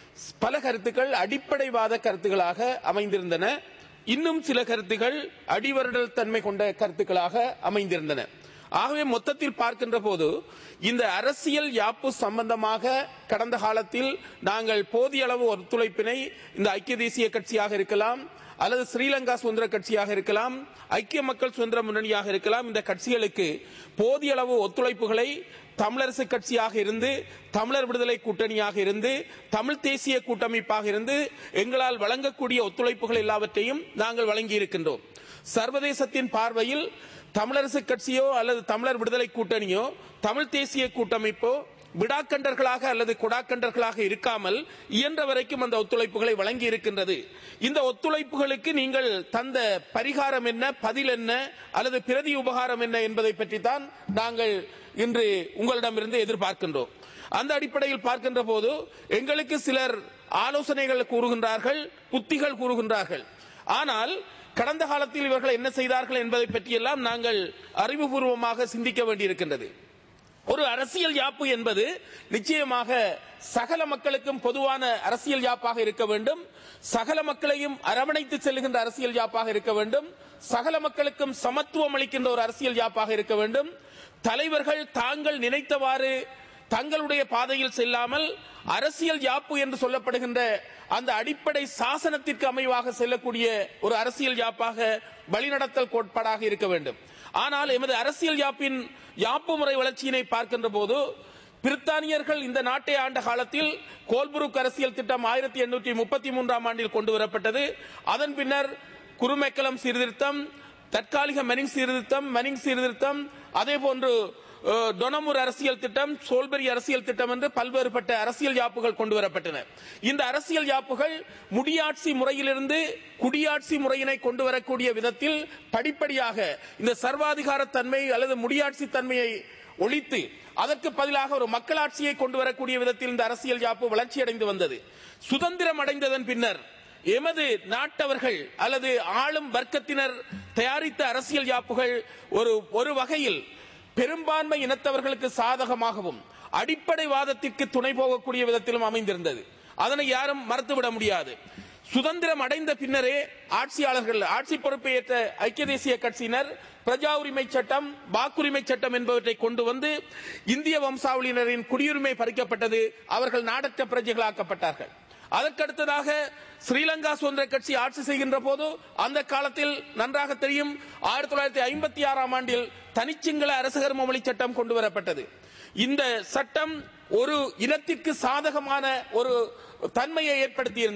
பல கருத்துக்கள் அடிப்படைவாத கருத்துக்களாக அமைந்திருந்தன இன்னும் சில கருத்துக்கள் அடிவருடல் தன்மை கொண்ட கருத்துக்களாக அமைந்திருந்தன ஆகவே மொத்தத்தில் பார்க்கின்ற போது இந்த அரசியல் யாப்பு சம்பந்தமாக கடந்த காலத்தில் நாங்கள் போதிய அளவு ஒத்துழைப்பினை இந்த ஐக்கிய தேசிய கட்சியாக இருக்கலாம் அல்லது ஸ்ரீலங்கா சுதந்திர கட்சியாக இருக்கலாம் ஐக்கிய மக்கள் சுதந்திர முன்னணியாக இருக்கலாம் இந்த கட்சிகளுக்கு போதிய அளவு ஒத்துழைப்புகளை தமிழரசு கட்சியாக இருந்து தமிழர் விடுதலை கூட்டணியாக இருந்து தமிழ் தேசிய கூட்டமைப்பாக இருந்து எங்களால் வழங்கக்கூடிய ஒத்துழைப்புகள் எல்லாவற்றையும் நாங்கள் வழங்கி இருக்கின்றோம் சர்வதேசத்தின் பார்வையில் தமிழரசு கட்சியோ அல்லது தமிழர் விடுதலை கூட்டணியோ தமிழ் தேசிய கூட்டமைப்போ விடாக்கண்டர்களாக அல்லது கொடாக்கண்டர்களாக இருக்காமல் இயன்ற வரைக்கும் அந்த ஒத்துழைப்புகளை வழங்கி இருக்கின்றது இந்த ஒத்துழைப்புகளுக்கு நீங்கள் தந்த பரிகாரம் என்ன பதில் என்ன அல்லது பிரதி உபகாரம் என்ன என்பதை பற்றி தான் நாங்கள் இன்று உங்களிடமிருந்து எதிர்பார்க்கின்றோம் அந்த அடிப்படையில் பார்க்கின்ற போது எங்களுக்கு சிலர் ஆலோசனைகள் கூறுகின்றார்கள் புத்திகள் கூறுகின்றார்கள் ஆனால் கடந்த காலத்தில் இவர்கள் என்ன செய்தார்கள் என்பதை பற்றியெல்லாம் நாங்கள் அறிவுபூர்வமாக சிந்திக்க வேண்டியிருக்கின்றது ஒரு அரசியல் யாப்பு என்பது நிச்சயமாக சகல மக்களுக்கும் பொதுவான அரசியல் யாப்பாக இருக்க வேண்டும் சகல மக்களையும் அரவணைத்து செல்லுகின்ற அரசியல் யாப்பாக இருக்க வேண்டும் சகல மக்களுக்கும் சமத்துவம் அளிக்கின்ற ஒரு அரசியல் யாப்பாக இருக்க வேண்டும் தலைவர்கள் தாங்கள் நினைத்தவாறு தங்களுடைய பாதையில் செல்லாமல் அரசியல் யாப்பு என்று சொல்லப்படுகின்ற அந்த அடிப்படை சாசனத்திற்கு அமைவாக செல்லக்கூடிய ஒரு அரசியல் யாப்பாக வழிநடத்தல் கோட்பாடாக இருக்க வேண்டும் ஆனால் எமது அரசியல் யாப்பின் யாப்பு முறை வளர்ச்சியினை பார்க்கின்ற போது பிரித்தானியர்கள் இந்த நாட்டை ஆண்ட காலத்தில் கோல்புருக் அரசியல் திட்டம் ஆயிரத்தி எண்ணூற்றி முப்பத்தி மூன்றாம் ஆண்டில் கொண்டு வரப்பட்டது அதன் பின்னர் குருமெக்கலம் சீர்திருத்தம் தற்காலிக மெனிங் சீர்திருத்தம் மெனிங் சீர்திருத்தம் அதே போன்று அஹ், டொனமுர் அரசியல் திட்டம் சோல்பெரி அரசியல் திட்டம் என்று பல்வேறுபட்ட அரசியல் யாப்புகள் கொண்டு வரப்பட்டன இந்த அரசியல் யாப்புகள் முடியாட்சி முறையிலிருந்து குடியாட்சி முறையினை கொண்டு வரக்கூடிய விதத்தில் படிப்படியாக இந்த சர்வாதிகார தன்மை அல்லது முடியாட்சி தன்மையை ஒழித்து அதற்கு பதிலாக ஒரு மக்களாட்சியை கொண்டு வரக்கூடிய விதத்தில் இந்த அரசியல் யாப்பு வளர்ச்சியடைந்து வந்தது சுதந்திரம் அடைந்ததன் பின்னர் எமது நாட்டவர்கள் அல்லது ஆளும் வர்க்கத்தினர் தயாரித்த அரசியல் யாப்புகள் ஒரு ஒரு வகையில் பெரும்பான்மை இனத்தவர்களுக்கு சாதகமாகவும் அடிப்படை வாதத்திற்கு துணை போகக்கூடிய விதத்திலும் அமைந்திருந்தது அதனை யாரும் மறுத்துவிட முடியாது சுதந்திரம் அடைந்த பின்னரே ஆட்சியாளர்கள் ஆட்சி பொறுப்பை ஏற்ற ஐக்கிய தேசிய கட்சியினர் பிரஜா உரிமை சட்டம் வாக்குரிமை சட்டம் என்பவற்றை கொண்டு வந்து இந்திய வம்சாவளியினரின் குடியுரிமை பறிக்கப்பட்டது அவர்கள் நாடற்ற பிரஜைகளாக்கப்பட்டார்கள் அதற்கடுத்ததாக ஸ்ரீலங்கா சுதந்திர கட்சி ஆட்சி செய்கின்ற போது அந்த காலத்தில் நன்றாக தெரியும் ஆயிரத்தி தொள்ளாயிரத்தி ஐம்பத்தி ஆறாம் ஆண்டில் தனிச்சிங்கள அரசகர்ம மொழி சட்டம் கொண்டு வரப்பட்டது இந்த சட்டம் ஒரு இனத்திற்கு சாதகமான ஒரு தன்மையை ஏற்படுத்தி இருந்தது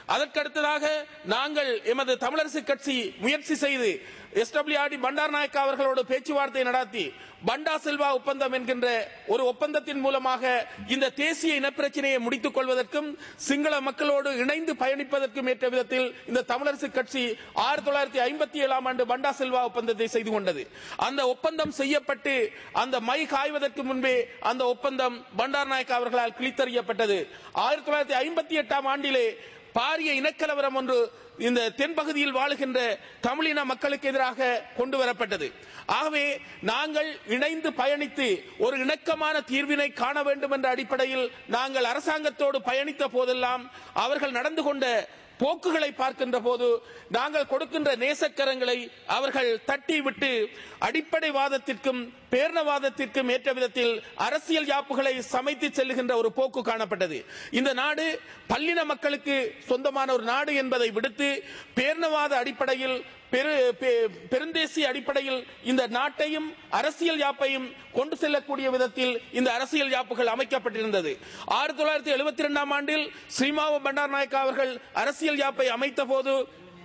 அதற்கடுத்ததாக நாங்கள் எமது தமிழரசு கட்சி முயற்சி செய்து எஸ்டபிள்யூஆர்டி பண்டார் நாயக்கா அவர்களோடு பேச்சுவார்த்தை நடத்தி பண்டா செல்வா ஒப்பந்தம் என்கின்ற ஒரு ஒப்பந்தத்தின் மூலமாக இந்த தேசிய இனப்பிரச்சனையை முடித்துக் கொள்வதற்கும் சிங்கள மக்களோடு இணைந்து பயணிப்பதற்கும் ஏற்ற விதத்தில் இந்த தமிழரசு கட்சி ஆயிரத்தி தொள்ளாயிரத்தி ஐம்பத்தி ஏழாம் ஆண்டு பண்டா செல்வா ஒப்பந்தத்தை செய்து கொண்டது அந்த ஒப்பந்தம் செய்யப்பட்டு அந்த மை காய்வதற்கு முன்பே அந்த ஒப்பந்தம் பண்டார் நாயக்கா அவர்களால் கிழித்தறியப்பட்டது ஆயிரத்தி தொள்ளாயிரத்தி ஐம்பத்தி எட்டாம் ஆண்டிலே பாரிய இனக்கலவரம் ஒன்று இந்த தென்பகுதியில் வாழுகின்ற தமிழின மக்களுக்கு எதிராக கொண்டு வரப்பட்டது ஆகவே நாங்கள் இணைந்து பயணித்து ஒரு இணக்கமான தீர்வினை காண வேண்டும் என்ற அடிப்படையில் நாங்கள் அரசாங்கத்தோடு பயணித்த போதெல்லாம் அவர்கள் நடந்து கொண்ட போக்குகளை பார்க்கின்ற போது நாங்கள் கொடுக்கின்ற நேசக்கரங்களை அவர்கள் தட்டி விட்டு அடிப்படைவாதத்திற்கும் பேரணவாதத்திற்கும் ஏற்ற விதத்தில் அரசியல் யாப்புகளை சமைத்து செல்லுகின்ற ஒரு போக்கு காணப்பட்டது இந்த நாடு பல்லின மக்களுக்கு சொந்தமான ஒரு நாடு என்பதை விடுத்து பேரணவாத அடிப்படையில் பெரு பெ- பெருந்தேசிய அடிப்படையில் இந்த நாட்டையும் அரசியல் யாப்பையும் கொண்டு செல்லக்கூடிய விதத்தில் இந்த அரசியல் யாப்புகள் அமைக்கப்பட்டிருந்தது ஆயிரத்தி தொள்ளாயிரத்தி எழுபத்தி இரண்டாம் ஆண்டில் ஸ்ரீமாவ பண்டார் நாயக்கா அவர்கள் அரசியல் யாப்பை அமைத்த போது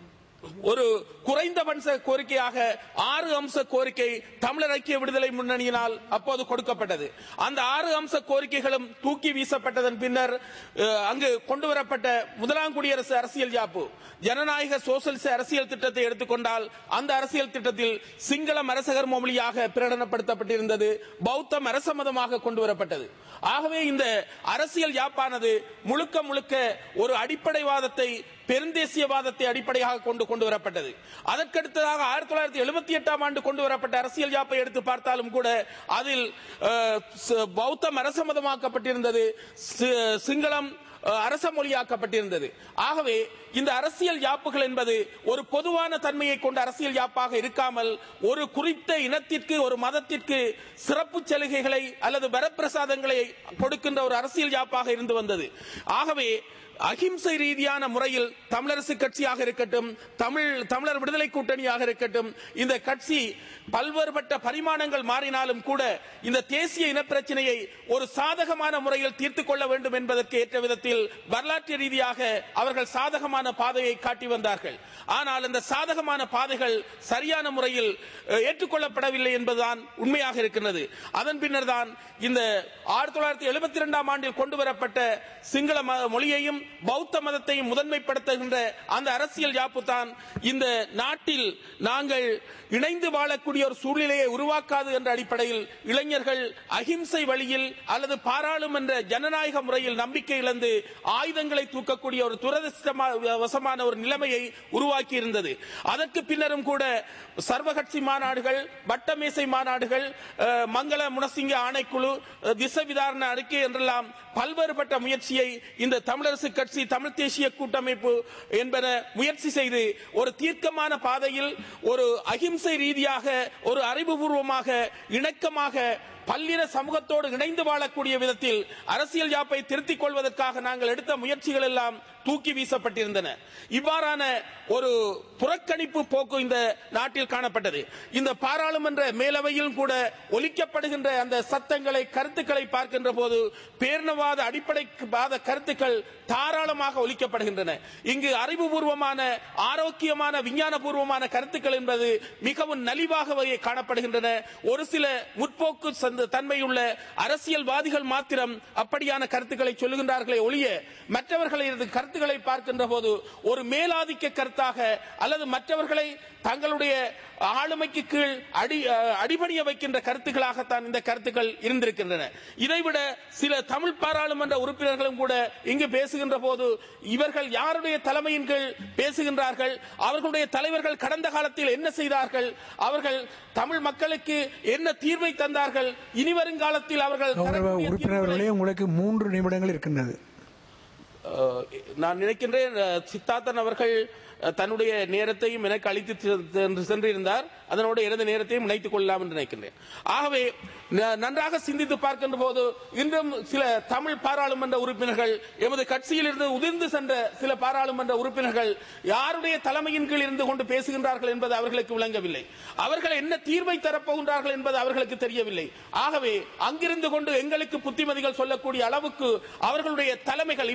ஒரு குறைந்தபட்ச கோரிக்கையாக ஆறு அம்ச கோரிக்கை தமிழர் ஐக்கிய விடுதலை முன்னணியினால் அப்போது கொடுக்கப்பட்டது அந்த ஆறு அம்ச கோரிக்கைகளும் தூக்கி வீசப்பட்டதன் பின்னர் அஹ், அங்கு கொண்டு வரப்பட்ட முதலாம் குடியரசு அரசியல் யாப்பு ஜனநாயக சோசலிச அரசியல் திட்டத்தை எடுத்துக்கொண்டால் அந்த அரசியல் திட்டத்தில் சிங்களம் அரசகர் மொழியாக பிரகடனப்படுத்தப்பட்டிருந்தது பௌத்தம் அரச மதமாக கொண்டு வரப்பட்டது ஆகவே இந்த அரசியல் யாப்பானது முழுக்க முழுக்க ஒரு அடிப்படைவாதத்தை பெருந்தேசியவாதத்தை அடிப்படையாக கொண்டு கொண்டு வரப்பட்டது அதற்கடுத்ததாக ஆயிரத்தி தொள்ளாயிரத்தி எழுபத்தி எட்டாம் ஆண்டு கொண்டு வரப்பட்ட அரசியல் யாப்பை எடுத்து பார்த்தாலும் கூட அதில் அஹ், ச- பௌத்தம் அரசமதமாக்கப்பட்டிருந்தது சி- சிங்களம் அஹ், அரச மொழியாக்கப்பட்டிருந்தது ஆகவே இந்த அரசியல் யாப்புகள் என்பது ஒரு பொதுவான தன்மையை கொண்ட அரசியல் யாப்பாக இருக்காமல் ஒரு குறித்த இனத்திற்கு ஒரு மதத்திற்கு சிறப்பு சலுகைகளை அல்லது வரப்பிரசாதங்களை கொடுக்கின்ற ஒரு அரசியல் யாப்பாக இருந்து வந்தது ஆகவே அகிம்சை ரீதியான முறையில் தமிழரசு கட்சியாக இருக்கட்டும் தமிழ் தமிழர் விடுதலை கூட்டணியாக இருக்கட்டும் இந்த கட்சி பல்வேறுபட்ட பரிமாணங்கள் மாறினாலும் கூட இந்த தேசிய இனப்பிரச்சனையை ஒரு சாதகமான முறையில் தீர்த்துக் கொள்ள வேண்டும் என்பதற்கு ஏற்ற விதத்தில் வரலாற்று ரீதியாக அவர்கள் சாதகமான பாதையை காட்டி வந்தார்கள் ஆனால் இந்த சாதகமான பாதைகள் சரியான முறையில் அஹ், ஏற்றுக்கொள்ளப்படவில்லை என்பதுதான் உண்மையாக இருக்கின்றது அதன் பின்னர் தான் இந்த ஆயிரத்தி தொள்ளாயிரத்தி எழுபத்தி இரண்டாம் ஆண்டில் கொண்டு வரப்பட்ட சிங்கள ம- மொழியையும் பௌத்த மதத்தையும் முதன்மைப்படுத்துகின்ற அந்த அரசியல் யாப்பு தான் இந்த நாட்டில் நாங்கள் இணைந்து வாழக்கூடிய ஒரு சூழ்நிலையை உருவாக்காது என்ற அடிப்படையில் இளைஞர்கள் அகிம்சை வழியில் அல்லது பாராளுமன்ற ஜனநாயக முறையில் நம்பிக்கை இழந்து ஆயுதங்களை தூக்கக்கூடிய ஒரு துரதிருஷ்டவசமான ஒரு நிலைமையை உருவாக்கி இருந்தது அதற்கு பின்னரும் கூட சர்வகட்சி மாநாடுகள் வட்டமேசை மாநாடுகள் அஹ், மங்கள முனசிங்க ஆணைக்குழு அஹ், திசை விதாரண அறிக்கை என்றெல்லாம் பல்வேறுபட்ட முயற்சியை இந்த தமிழரசு கட்சி தமிழ் தேசிய கூட்டமைப்பு என்பன முயற்சி செய்து ஒரு தீர்க்கமான பாதையில் ஒரு அகிம்சை ரீதியாக ஒரு அறிவுபூர்வமாக இணக்கமாக பல்லின சமூகத்தோடு இணைந்து வாழக்கூடிய விதத்தில் அரசியல் யாப்பை திருத்திக் கொள்வதற்காக நாங்கள் எடுத்த முயற்சிகள் எல்லாம் தூக்கி வீசப்பட்டிருந்தன இவ்வாறான ஒரு புறக்கணிப்பு போக்கு இந்த நாட்டில் காணப்பட்டது இந்த பாராளுமன்ற மேலவையிலும் கூட ஒலிக்கப்படுகின்ற அந்த சத்தங்களை கருத்துக்களை பார்க்கின்ற போது பேரினவாத அடிப்படைவாத கருத்துக்கள் தாராளமாக ஒலிக்கப்படுகின்றன இங்கு அறிவுபூர்வமான ஆரோக்கியமான விஞ்ஞானபூர்வமான கருத்துக்கள் என்பது மிகவும் நலிவாக வகை காணப்படுகின்றன ஒரு சில முற்போக்கு சந்த- தன்மையுள்ள அரசியல்வாதிகள் மாத்திரம் அப்படியான கருத்துக்களை சொல்லுகின்றார்களே ஒழிய மற்றவர்களது கருத்துக்களை பார்க்கின்ற போது ஒரு மேலாதிக்க கருத்தாக அல்லது மற்றவர்களை தங்களுடைய ஆளுமைக்கு கீழ் அடி அஹ், அடிபணிய வைக்கின்ற கருத்துக்களாகத்தான் இந்த கருத்துக்கள் இருந்திருக்கின்றன இதைவிட சில தமிழ் பாராளுமன்ற உறுப்பினர்களும் கூட இங்கு பேசுகின்ற போது இவர்கள் யாருடைய தலைமையின் கீழ் பேசுகின்றார்கள் அவர்களுடைய தலைவர்கள் கடந்த காலத்தில் என்ன செய்தார்கள் அவர்கள் தமிழ் மக்களுக்கு என்ன தீர்வை தந்தார்கள் இனி வருங்காலத்தில் அவர்கள் கௌரவ தரக்கூடிய உறுப்பினர்களே உங்களுக்கு மூன்று நிமிடங்கள் இருக்கின்றது அஹ், நான் நினைக்கின்றேன் அஹ், சித்தார்த்தன் அவர்கள் அஹ், தன்னுடைய நேரத்தையும் எனக்கு அளித்து செ- சென்று சென்றிருந்தார் அதனோட எனது நேரத்தையும் இணைத்துக் கொள்ளலாம் என்று நினைக்கின்றேன் ஆகவே ந- நன்றாக சிந்தித்து பார்க்கின்ற போது இன்றும் சில தமிழ் பாராளுமன்ற உறுப்பினர்கள் எமது கட்சியில் இருந்து உதிர்ந்து சென்ற சில பாராளுமன்ற உறுப்பினர்கள் யாருடைய தலைமையின் கீழ் இருந்து கொண்டு பேசுகின்றார்கள் என்பது அவர்களுக்கு விளங்கவில்லை அவர்கள் என்ன தீர்வை தரப்போகின்றார்கள் என்பது அவர்களுக்கு தெரியவில்லை ஆகவே அங்கிருந்து கொண்டு எங்களுக்கு புத்திமதிகள் சொல்லக்கூடிய அளவுக்கு அவர்களுடைய தலைமைகள் இப்போது இருக்கின்ற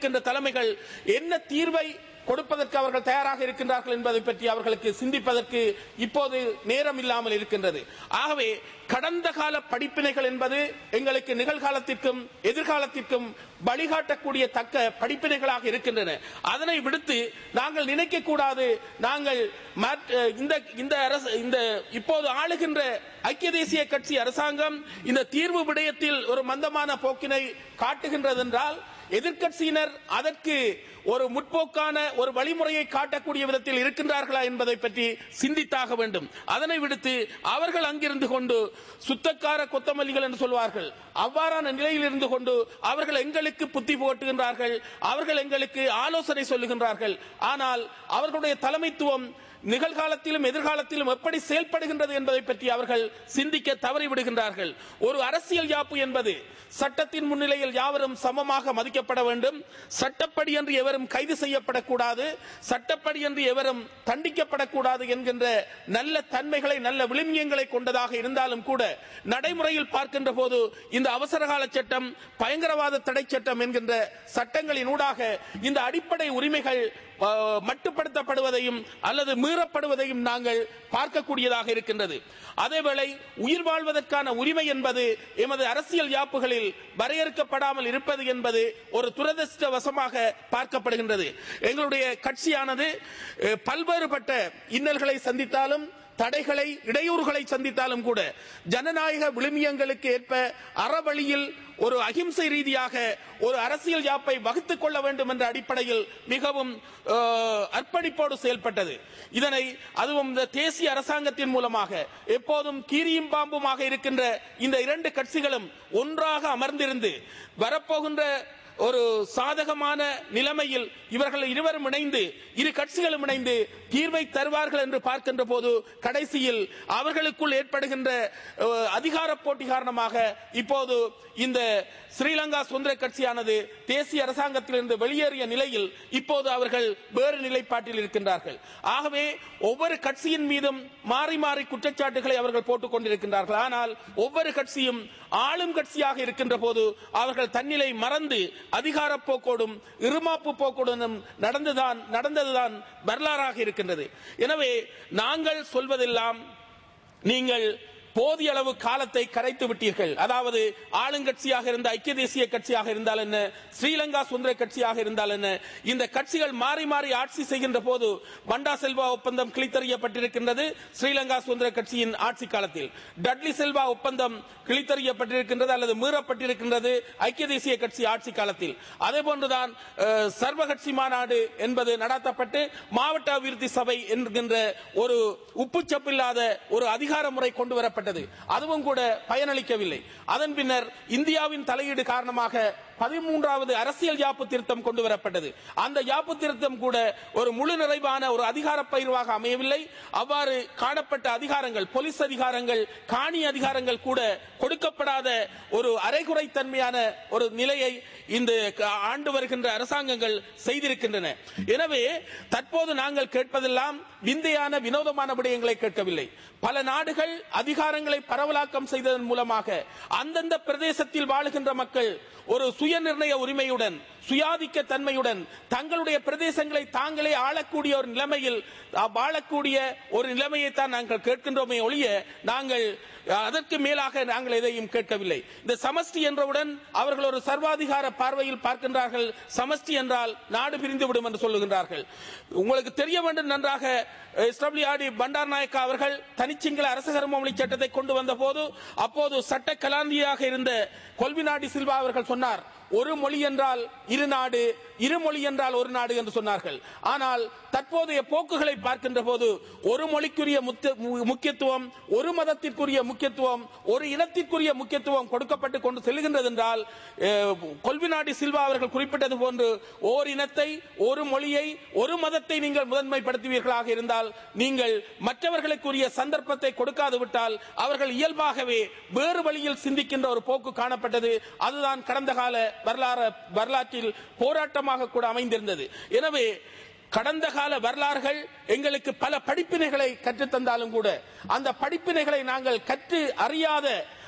இருக்கின்ற தலைமைகள் என்ன தீர்வை கொடுப்பதற்கு அவர்கள் தயாராக இருக்கின்றார்கள் என்பதை பற்றி அவர்களுக்கு சிந்திப்பதற்கு இப்போது நேரம் இல்லாமல் இருக்கின்றது ஆகவே கடந்த கால படிப்பினைகள் என்பது எங்களுக்கு நிகழ்காலத்திற்கும் எதிர்காலத்திற்கும் வழிகாட்டக்கூடிய தக்க படிப்பினைகளாக இருக்கின்றன அதனை விடுத்து நாங்கள் நினைக்க கூடாது நாங்கள் மற்ற- இந்த இந்த அரசு இந்த இப்போது ஆளுகின்ற ஐக்கிய தேசிய கட்சி அரசாங்கம் இந்த தீர்வு விடயத்தில் ஒரு மந்தமான போக்கினை காட்டுகின்றது என்றால் எதிர்க்கட்சியினர் அதற்கு ஒரு முற்போக்கான ஒரு வழிமுறையை காட்டக்கூடிய விதத்தில் இருக்கின்றார்களா என்பதை பற்றி சிந்தித்தாக வேண்டும் அதனை விடுத்து அவர்கள் அங்கிருந்து கொண்டு சுத்தக்கார கொத்தமல்லிகள் என்று சொல்வார்கள் அவ்வாறான நிலையில் இருந்து கொண்டு அவர்கள் எங்களுக்கு புத்தி புகட்டுகின்றார்கள் அவர்கள் எங்களுக்கு ஆலோசனை சொல்லுகின்றார்கள் ஆனால் அவர்களுடைய தலைமைத்துவம் நிகழ்காலத்திலும் எதிர்காலத்திலும் எப்படி செயல்படுகின்றது என்பதை பற்றி அவர்கள் சிந்திக்க தவறிவிடுகின்றார்கள் ஒரு அரசியல் யாப்பு என்பது சட்டத்தின் முன்னிலையில் யாவரும் சமமாக மதிக்கப்பட வேண்டும் சட்டப்படி என்று எவரும் கைது செய்யப்படக்கூடாது சட்டப்படி என்று எவரும் தண்டிக்கப்படக்கூடாது என்கின்ற நல்ல தன்மைகளை நல்ல விளிம்பியங்களை கொண்டதாக இருந்தாலும் கூட நடைமுறையில் பார்க்கின்ற போது இந்த அவசரகால சட்டம் பயங்கரவாத தடை சட்டம் என்கின்ற சட்டங்களினூடாக இந்த அடிப்படை உரிமைகள் அஹ், மட்டுப்படுத்தப்படுவதையும் அல்லது மீறப்படுவதையும் நாங்கள் பார்க்கக்கூடியதாக இருக்கின்றது அதேவேளை உயிர் வாழ்வதற்கான உரிமை என்பது எமது அரசியல் யாப்புகளில் வரையறுக்கப்படாமல் இருப்பது என்பது ஒரு துரதிருஷ்டவசமாக பார்க்கப்படுகின்றது எங்களுடைய கட்சியானது அஹ், பல்வேறுபட்ட இன்னல்களை சந்தித்தாலும் தடைகளை இடையூறுகளை சந்தித்தாலும் கூட ஜனநாயக விழுமியங்களுக்கு ஏற்ப அறவழியில் ஒரு அகிம்சை ரீதியாக ஒரு அரசியல் யாப்பை வகுத்துக் கொள்ள வேண்டும் என்ற அடிப்படையில் மிகவும் அஹ், அர்ப்பணிப்போடு செயல்பட்டது இதனை அதுவும் இந்த தேசிய அரசாங்கத்தின் மூலமாக எப்போதும் கீரியும் பாம்புமாக இருக்கின்ற இந்த இரண்டு கட்சிகளும் ஒன்றாக அமர்ந்திருந்து வரப்போகின்ற ஒரு சாதகமான நிலைமையில் இவர்கள் இருவரும் இணைந்து இரு கட்சிகளும் இணைந்து தீர்வை தருவார்கள் என்று பார்க்கின்ற போது கடைசியில் அவர்களுக்குள் ஏற்படுகின்ற அஹ், அதிகார போட்டி காரணமாக இப்போது இந்த ஸ்ரீலங்கா சுதந்திர கட்சியானது தேசிய அரசாங்கத்திலிருந்து வெளியேறிய நிலையில் இப்போது அவர்கள் வேறு நிலைப்பாட்டில் இருக்கின்றார்கள் ஆகவே ஒவ்வொரு கட்சியின் மீதும் மாறி மாறி குற்றச்சாட்டுகளை அவர்கள் போட்டுக் கொண்டிருக்கின்றார்கள் ஆனால் ஒவ்வொரு கட்சியும் ஆளும் கட்சியாக இருக்கின்ற போது அவர்கள் தன்னிலை மறந்து அதிகார போக்கோடும் இருமாப்பு போக்கோடும் நடந்துதான் நடந்ததுதான் வரலாறாக இருக்கின்றது எனவே நாங்கள் சொல்வதெல்லாம் நீங்கள் போதிய அளவு காலத்தை கரைத்து விட்டீர்கள் அதாவது ஆளுங்கட்சியாக இருந்த ஐக்கிய தேசிய கட்சியாக இருந்தால் என்ன ஸ்ரீலங்கா சுதந்திர கட்சியாக இருந்தால் என்ன இந்த கட்சிகள் மாறி மாறி ஆட்சி செய்கின்ற போது பண்டா செல்வா ஒப்பந்தம் கிழித்தறியப்பட்டிருக்கின்றது ஸ்ரீலங்கா சுதந்திர கட்சியின் ஆட்சி காலத்தில் டட்லி செல்வா ஒப்பந்தம் கிழித்தறியப்பட்டிருக்கின்றது அல்லது மீறப்பட்டிருக்கின்றது ஐக்கிய தேசிய கட்சி ஆட்சி காலத்தில் அதே போன்றுதான் அஹ், சர்வ கட்சி மாநாடு என்பது நடத்தப்பட்டு மாவட்ட அபிவிருத்தி சபை என்கின்ற ஒரு உப்புச்சப்பில்லாத ஒரு அதிகார முறை கொண்டு வரப்பட்டது அதுவும் கூட பயனளிக்கவில்லை அதன் பின்னர் இந்தியாவின் தலையீடு காரணமாக பதிமூன்றாவது அரசியல் யாப்பு திருத்தம் கொண்டு வரப்பட்டது அந்த யாப்பு திருத்தம் கூட ஒரு முழு நிறைவான ஒரு அதிகார பயிர்வாக அமையவில்லை அவ்வாறு காணப்பட்ட அதிகாரங்கள் போலீஸ் அதிகாரங்கள் காணி அதிகாரங்கள் கூட கொடுக்கப்படாத ஒரு அரைகுறை தன்மையான ஒரு நிலையை இந்த க- ஆண்டு வருகின்ற அரசாங்கங்கள் செய்திருக்கின்றன எனவே தற்போது நாங்கள் கேட்பதெல்லாம் விந்தையான வினோதமான விடயங்களை கேட்கவில்லை பல நாடுகள் அதிகாரங்களை பரவலாக்கம் செய்ததன் மூலமாக அந்தந்த பிரதேசத்தில் வாழுகின்ற மக்கள் ஒரு சுய நிர்ணய உரிமையுடன் சுயாதிக்க தன்மையுடன் தங்களுடைய பிரதேசங்களை தாங்களே ஆளக்கூடிய ஒரு நிலைமையில் அஹ், வாழக்கூடிய ஒரு நிலைமையை தான் நாங்கள் கேட்கின்றோமே ஒழிய நாங்கள் அஹ், அதற்கு மேலாக நாங்கள் எதையும் கேட்கவில்லை இந்த சமஷ்டி என்றவுடன் அவர்கள் ஒரு சர்வாதிகார பார்வையில் பார்க்கின்றார்கள் சமஷ்டி என்றால் நாடு பிரிந்து விடும் என்று சொல்லுகின்றார்கள் உங்களுக்கு தெரிய வேண்டும் நன்றாக எஸ்டபிள்யூஆர்டி பண்டார் நாயக்கா அவர்கள் தனிச்சிங்கள அரச கர்மமொழி சட்டத்தை கொண்டு வந்த போது அப்போது சட்ட கலாந்தியாக இருந்த கொல்விநாடி சில்வா அவர்கள் சொன்னார் ஒரு மொழி என்றால் இரு நாடு இரு மொழி என்றால் ஒரு நாடு என்று சொன்னார்கள் ஆனால் தற்போதைய போக்குகளை பார்க்கின்ற போது ஒரு மொழிக்குரிய முத்த- மு- முக்கியத்துவம் ஒரு மதத்திற்குரிய முக்கியத்துவம் ஒரு இனத்திற்குரிய முக்கியத்துவம் கொடுக்கப்பட்டு கொண்டு செல்கின்றது என்றால் அஹ், கொல்விநாடி சில்வா அவர்கள் குறிப்பிட்டது போன்று ஓர் இனத்தை ஒரு மொழியை ஒரு மதத்தை நீங்கள் முதன்மைப்படுத்துவீர்களாக இருந்தால் நீங்கள் மற்றவர்களுக்குரிய சந்தர்ப்பத்தை கொடுக்காது விட்டால் அவர்கள் இயல்பாகவே வேறு வழியில் சிந்திக்கின்ற ஒரு போக்கு காணப்பட்டது அதுதான் கடந்த கால வரலாறு வரலாற்றில் போராட்டமாக கூட அமைந்திருந்தது எனவே கடந்த கால வரலாறுகள் எங்களுக்கு பல படிப்பினைகளை கற்றுத்தந்தாலும் கூட அந்த படிப்பினைகளை நாங்கள் கற்று அறியாத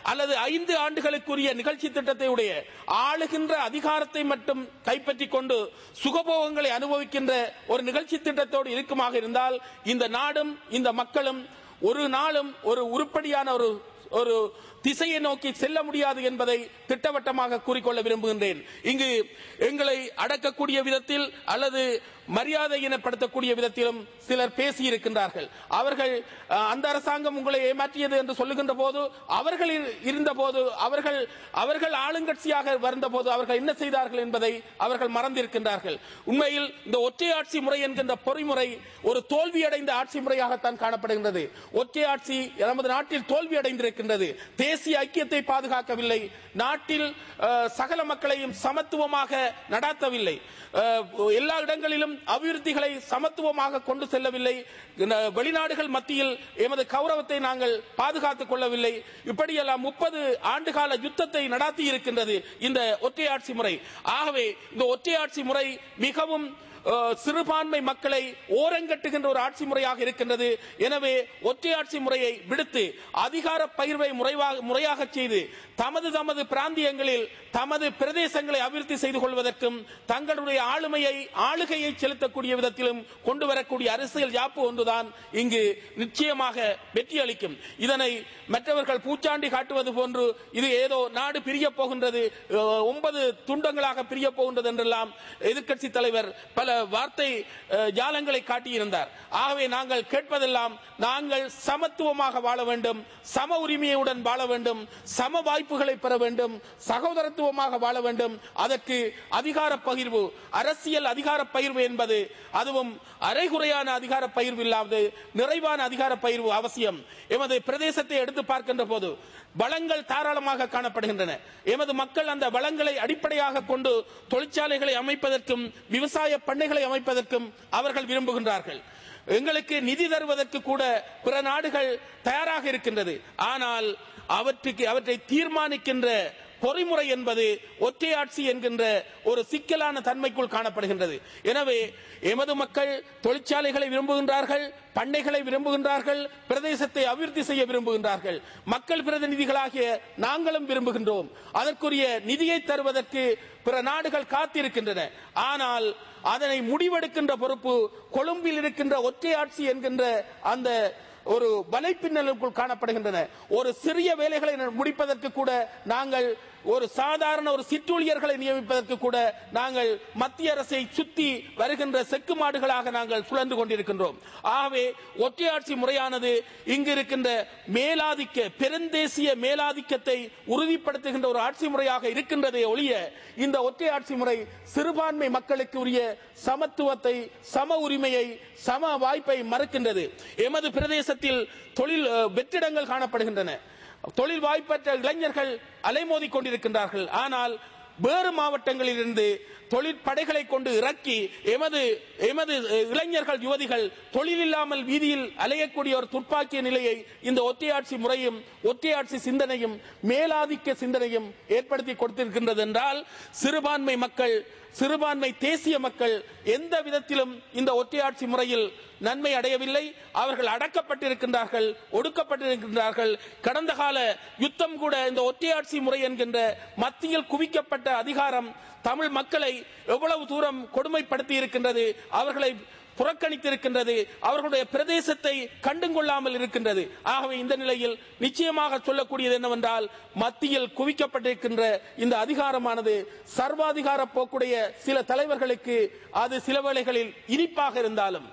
அல்லது ஐந்து ஆண்டுகளுக்குரிய நிகழ்ச்சி திட்டத்தை உடைய ஆளுகின்ற அதிகாரத்தை மட்டும் கைப்பற்றிக் கொண்டு சுகபோகங்களை அனுபவிக்கின்ற ஒரு நிகழ்ச்சி திட்டத்தோடு இருக்குமாக இருந்தால் இந்த நாடும் இந்த மக்களும் ஒரு நாளும் ஒரு உருப்படியான ஒரு ஒரு திசையை நோக்கி செல்ல முடியாது என்பதை திட்டவட்டமாக கூறிக்கொள்ள விரும்புகின்றேன் இங்கு எங்களை அடக்கக்கூடிய விதத்தில் அல்லது மரியாதை இனப்படுத்தக்கூடிய விதத்திலும் சிலர் பேசியிருக்கின்றார்கள் அவர்கள் அஹ், அந்த அரசாங்கம் உங்களை ஏமாற்றியது என்று சொல்லுகின்ற போது அவர்கள் இரு- இருந்த போது அவர்கள் அவர்கள் ஆளுங்கட்சியாக வந்த போது அவர்கள் என்ன செய்தார்கள் என்பதை அவர்கள் மறந்திருக்கின்றார்கள் உண்மையில் இந்த ஒற்றையாட்சி முறை என்கின்ற பொறிமுறை ஒரு தோல்வியடைந்த ஆட்சி முறையாகத்தான் காணப்படுகின்றது ஒற்றையாட்சி நமது நாட்டில் தோல்வி அடைந்திருக்கின்றது தேசிய ஐக்கியத்தை பாதுகாக்கவில்லை நாட்டில் அஹ், சகல மக்களையும் சமத்துவமாக நடாத்தவில்லை அஹ், எல்லா இடங்களிலும் அபிவிருத்திகளை சமத்துவமாக கொண்டு செல்லவில்லை இந்த வெளிநாடுகள் மத்தியில் எமது கௌரவத்தை நாங்கள் பாதுகாத்துக் கொள்ளவில்லை இப்படியெல்லாம் முப்பது ஆண்டுகால யுத்தத்தை நடாத்தி இருக்கின்றது இந்த ஒற்றையாட்சி முறை ஆகவே இந்த ஒற்றையாட்சி முறை மிகவும் அஹ், சிறுபான்மை மக்களை ஓரங்கட்டுகின்ற ஒரு ஆட்சி முறையாக இருக்கின்றது எனவே ஒற்றையாட்சி முறையை விடுத்து அதிகார பகிர்வை முறைவாக முறையாக செய்து தமது தமது பிராந்தியங்களில் தமது பிரதேசங்களை அபிவிருத்தி செய்து கொள்வதற்கும் தங்களுடைய ஆளுமையை ஆளுகையை செலுத்தக்கூடிய விதத்திலும் கொண்டு வரக்கூடிய அரசியல் யாப்பு ஒன்றுதான் இங்கு நிச்சயமாக வெற்றி அளிக்கும் இதனை மற்றவர்கள் பூச்சாண்டி காட்டுவது போன்று இது ஏதோ நாடு பிரிய போகின்றது அஹ், ஒன்பது துண்டங்களாக பிரிய போகின்றது என்றெல்லாம் எதிர்க்கட்சி தலைவர் பல வார்த்தை அஹ், ஜாலங்களை காட்டியிருந்தார் ஆகவே நாங்கள் கேட்பதெல்லாம் நாங்கள் சமத்துவமாக வாழ வேண்டும் சம உரிமையுடன் வாழ வேண்டும் சம வாய்ப்புகளை பெற வேண்டும் சகோதரத்துவமாக வாழ வேண்டும் அதற்கு அதிகார பகிர்வு அரசியல் அதிகார பகிர்வு என்பது அதுவும் அரைகுறையான அதிகார பகிர்வு இல்லாது நிறைவான அதிகார பகிர்வு அவசியம் எமது பிரதேசத்தை எடுத்து பார்க்கின்ற போது வளங்கள் தாராளமாக காணப்படுகின்றன எமது மக்கள் அந்த வளங்களை அடிப்படையாக கொண்டு தொழிற்சாலைகளை அமைப்பதற்கும் விவசாய பண்ணைகளை அமைப்பதற்கும் அவர்கள் விரும்புகின்றார்கள் எங்களுக்கு நிதி தருவதற்கு கூட பிற நாடுகள் தயாராக இருக்கின்றது ஆனால் அவற்றுக்கு அவற்றை தீர்மானிக்கின்ற பொறிமுறை என்பது ஒற்றையாட்சி என்கின்ற ஒரு சிக்கலான தன்மைக்குள் காணப்படுகின்றது எனவே எமது மக்கள் தொழிற்சாலைகளை விரும்புகின்றார்கள் பண்ணைகளை விரும்புகின்றார்கள் பிரதேசத்தை அபிவிருத்தி செய்ய விரும்புகின்றார்கள் மக்கள் பிரதிநிதிகளாகிய நாங்களும் விரும்புகின்றோம் அதற்குரிய நிதியை தருவதற்கு பிற நாடுகள் காத்திருக்கின்றன ஆனால் அதனை முடிவெடுக்கின்ற பொறுப்பு கொழும்பில் இருக்கின்ற ஒற்றையாட்சி என்கின்ற அந்த ஒரு வலைப்பின்னலுக்குள் காணப்படுகின்றன ஒரு சிறிய வேலைகளை முடிப்பதற்கு கூட நாங்கள் ஒரு சாதாரண ஒரு சிற்றூழியர்களை நியமிப்பதற்கு கூட நாங்கள் மத்திய அரசை சுத்தி வருகின்ற செக்கு மாடுகளாக நாங்கள் சுழன்று கொண்டிருக்கின்றோம் ஆகவே ஒற்றையாட்சி முறையானது இங்கு இருக்கின்ற மேலாதிக்க பெருந்தேசிய மேலாதிக்கத்தை உறுதிப்படுத்துகின்ற ஒரு ஆட்சி முறையாக இருக்கின்றதே ஒழிய இந்த ஒற்றையாட்சி முறை சிறுபான்மை மக்களுக்கு உரிய சமத்துவத்தை சம உரிமையை சம வாய்ப்பை மறுக்கின்றது எமது பிரதேசத்தில் தொழில் அஹ், வெற்றிடங்கள் காணப்படுகின்றன தொழில் வாய்ப்பற்ற இளைஞர்கள் அலைமோதி கொண்டிருக்கின்றார்கள் ஆனால் வேறு மாவட்டங்களில் இருந்து தொழிற்படைகளை கொண்டு இறக்கி எமது எமது அஹ், இளைஞர்கள் யுவதிகள் தொழில் இல்லாமல் வீதியில் அலையக்கூடிய ஒரு துப்பாக்கிய நிலையை இந்த ஒற்றையாட்சி முறையும் ஒற்றையாட்சி சிந்தனையும் மேலாதிக்க சிந்தனையும் ஏற்படுத்தி கொடுத்திருக்கின்றது என்றால் சிறுபான்மை மக்கள் சிறுபான்மை தேசிய மக்கள் எந்த விதத்திலும் இந்த ஒற்றையாட்சி முறையில் நன்மை அடையவில்லை அவர்கள் அடக்கப்பட்டிருக்கின்றார்கள் ஒடுக்கப்பட்டிருக்கின்றார்கள் கடந்த கால யுத்தம் கூட இந்த ஒற்றையாட்சி முறை என்கின்ற மத்தியில் குவிக்கப்பட்ட அதிகாரம் தமிழ் மக்களை எவ்வளவு தூரம் கொடுமைப்படுத்தி இருக்கின்றது அவர்களை புறக்கணித்திருக்கின்றது அவர்களுடைய பிரதேசத்தை கண்டுகொள்ளாமல் இருக்கின்றது ஆகவே இந்த நிலையில் நிச்சயமாக சொல்லக்கூடியது என்னவென்றால் மத்தியில் குவிக்கப்பட்டிருக்கின்ற இந்த அதிகாரமானது சர்வாதிகார போக்குடைய சில தலைவர்களுக்கு அது சில வேளைகளில் இனிப்பாக இருந்தாலும்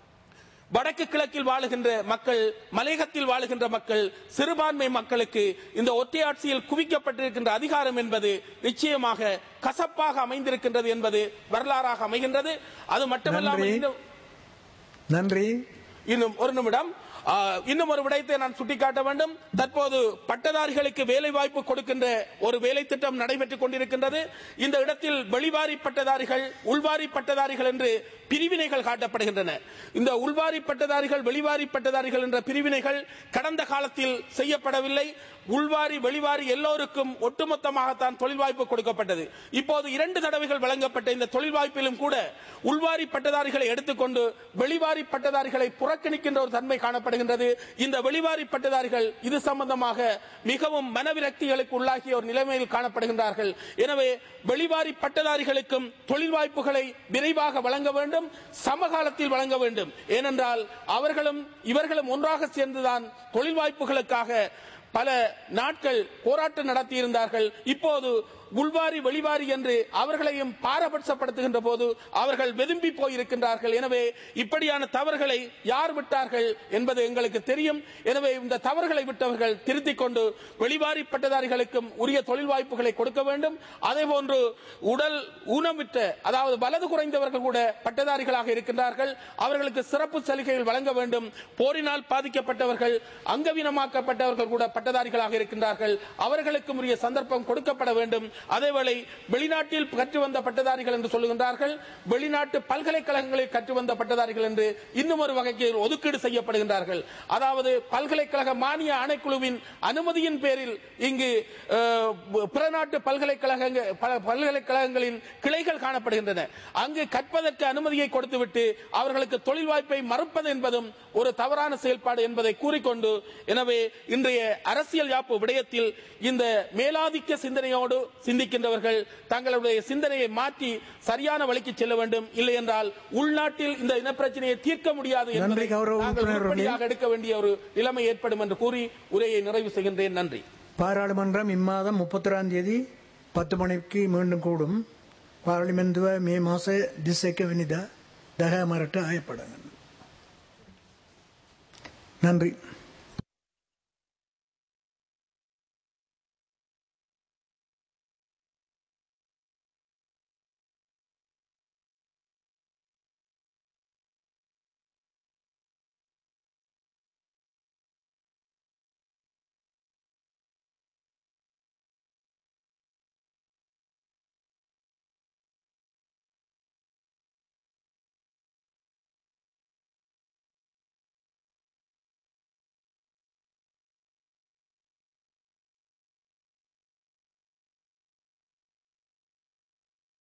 வடக்கு கிழக்கில் வாழுகின்ற மக்கள் மலையகத்தில் வாழுகின்ற மக்கள் சிறுபான்மை மக்களுக்கு இந்த ஒற்றையாட்சியில் குவிக்கப்பட்டிருக்கின்ற அதிகாரம் என்பது நிச்சயமாக கசப்பாக அமைந்திருக்கின்றது என்பது வரலாறாக அமைகின்றது அது மட்டுமல்லாமல் நன்றி. இன்னும் நன்றி இன்னும் ஒரு நிமிடம் ஆ, இன்னும் ஒரு விடயத்தை நான் சுட்டிக்காட்ட வேண்டும் தற்போது பட்டதாரிகளுக்கு வேலை வாய்ப்பு கொடுக்கின்ற ஒரு வேலை திட்டம் நடைபெற்றுக் கொண்டிருக்கின்றது இந்த இடத்தில் வெளிவாரி பட்டதாரிகள் உள்வாரி பட்டதாரிகள் என்று பிரிவினைகள் காட்டப்படுகின்றன இந்த உள்வாரி பட்டதாரிகள் வெளிவாரி பட்டதாரிகள் என்ற பிரிவினைகள் கடந்த காலத்தில் செய்யப்படவில்லை உள்வாரி வெளிவாரி எல்லோருக்கும் ஒட்டுமொத்தமாகத்தான் தொழில் வாய்ப்பு கொடுக்கப்பட்டது இப்போது இரண்டு தடவைகள் வழங்கப்பட்ட இந்த தொழில் வாய்ப்பிலும் கூட உள்வாரி பட்டதாரிகளை எடுத்துக்கொண்டு வெளிவாரி பட்டதாரிகளை புறக்கணி புறக்கணிக்கின்ற ஒரு தன்மை காணப்படுகின்றது இந்த வெளிவாரி பட்டதாரிகள் இது சம்பந்தமாக மிகவும் மனவிரக்திகளுக்கு உள்ளாகிய ஒரு நிலைமையில் காணப்படுகின்றார்கள் எனவே வெளிவாரி பட்டதாரிகளுக்கும் தொழில் வாய்ப்புகளை விரைவாக வழங்க வேண்டும் சமகாலத்தில் வழங்க வேண்டும் ஏனென்றால் அவர்களும் இவர்களும் ஒன்றாக சேர்ந்துதான் தொழில் வாய்ப்புகளுக்காக பல நாட்கள் போராட்டம் நடத்தியிருந்தார்கள் இப்போது உள்வாரி வெளிவாரி என்று அவர்களையும் பாரபட்சப்படுத்துகின்ற போது அவர்கள் வெதும்பி போயிருக்கின்றார்கள் எனவே இப்படியான தவறுகளை யார் விட்டார்கள் என்பது எங்களுக்கு தெரியும் எனவே இந்த தவறுகளை விட்டவர்கள் திருத்திக் கொண்டு வெளிவாரி பட்டதாரிகளுக்கும் உரிய தொழில் வாய்ப்புகளை கொடுக்க வேண்டும் அதே போன்று உடல் ஊனமிட்ட அதாவது வலது குறைந்தவர்கள் கூட பட்டதாரிகளாக இருக்கின்றார்கள் அவர்களுக்கு சிறப்பு சலுகைகள் வழங்க வேண்டும் போரினால் பாதிக்கப்பட்டவர்கள் அங்கவீனமாக்கப்பட்டவர்கள் கூட பட்டதாரிகளாக இருக்கின்றார்கள் அவர்களுக்கும் உரிய சந்தர்ப்பம் கொடுக்கப்பட வேண்டும் அதேவேளை வெளிநாட்டில் கற்று வந்த பட்டதாரிகள் என்று சொல்லுகின்றார்கள் வெளிநாட்டு பல்கலைக்கழகங்களில் கற்று வந்த பட்டதாரிகள் என்று இன்னும் ஒரு வகைக்கு ஒதுக்கீடு செய்யப்படுகின்றார்கள் அதாவது பல்கலைக்கழக மானிய ஆணைக்குழுவின் அனுமதியின் பேரில் இங்கு அஹ், பிற நாட்டு பல்கலைக்கழக பல- பல்கலைக்கழகங்களின் கிளைகள் காணப்படுகின்றன அங்கு கற்பதற்கு அனுமதியை கொடுத்துவிட்டு அவர்களுக்கு தொழில் வாய்ப்பை மறுப்பது என்பதும் ஒரு தவறான செயல்பாடு என்பதை கூறிக்கொண்டு எனவே இன்றைய அரசியல் யாப்பு விடயத்தில் இந்த மேலாதிக்க சிந்தனையோடு சிந்திக்கின்றவர்கள் தங்களுடைய சிந்தனையை மாற்றி சரியான வழிக்கு செல்ல வேண்டும் இல்லை என்றால் உள்நாட்டில் இந்த இனப்பிரச்சனையை தீர்க்க முடியாது என்பதை நன்றி, கௌரவ நாங்கள் உறுப்பினர் அவர்களே. உருப்படியாக எடுக்க வேண்டிய ஒரு நிலைமை ஏற்படும் என்று கூறி உரையை நிறைவு செய்கின்றேன் நன்றி பாராளுமன்றம் இம்மாதம் முப்பத்தொராம் தேதி பத்து மணிக்கு மீண்டும் கூடும் පාර්ලිමෙන්තුව මේ මාස දිස්සක විනිදා දහ මරට අයපඩගන්න. நன்றி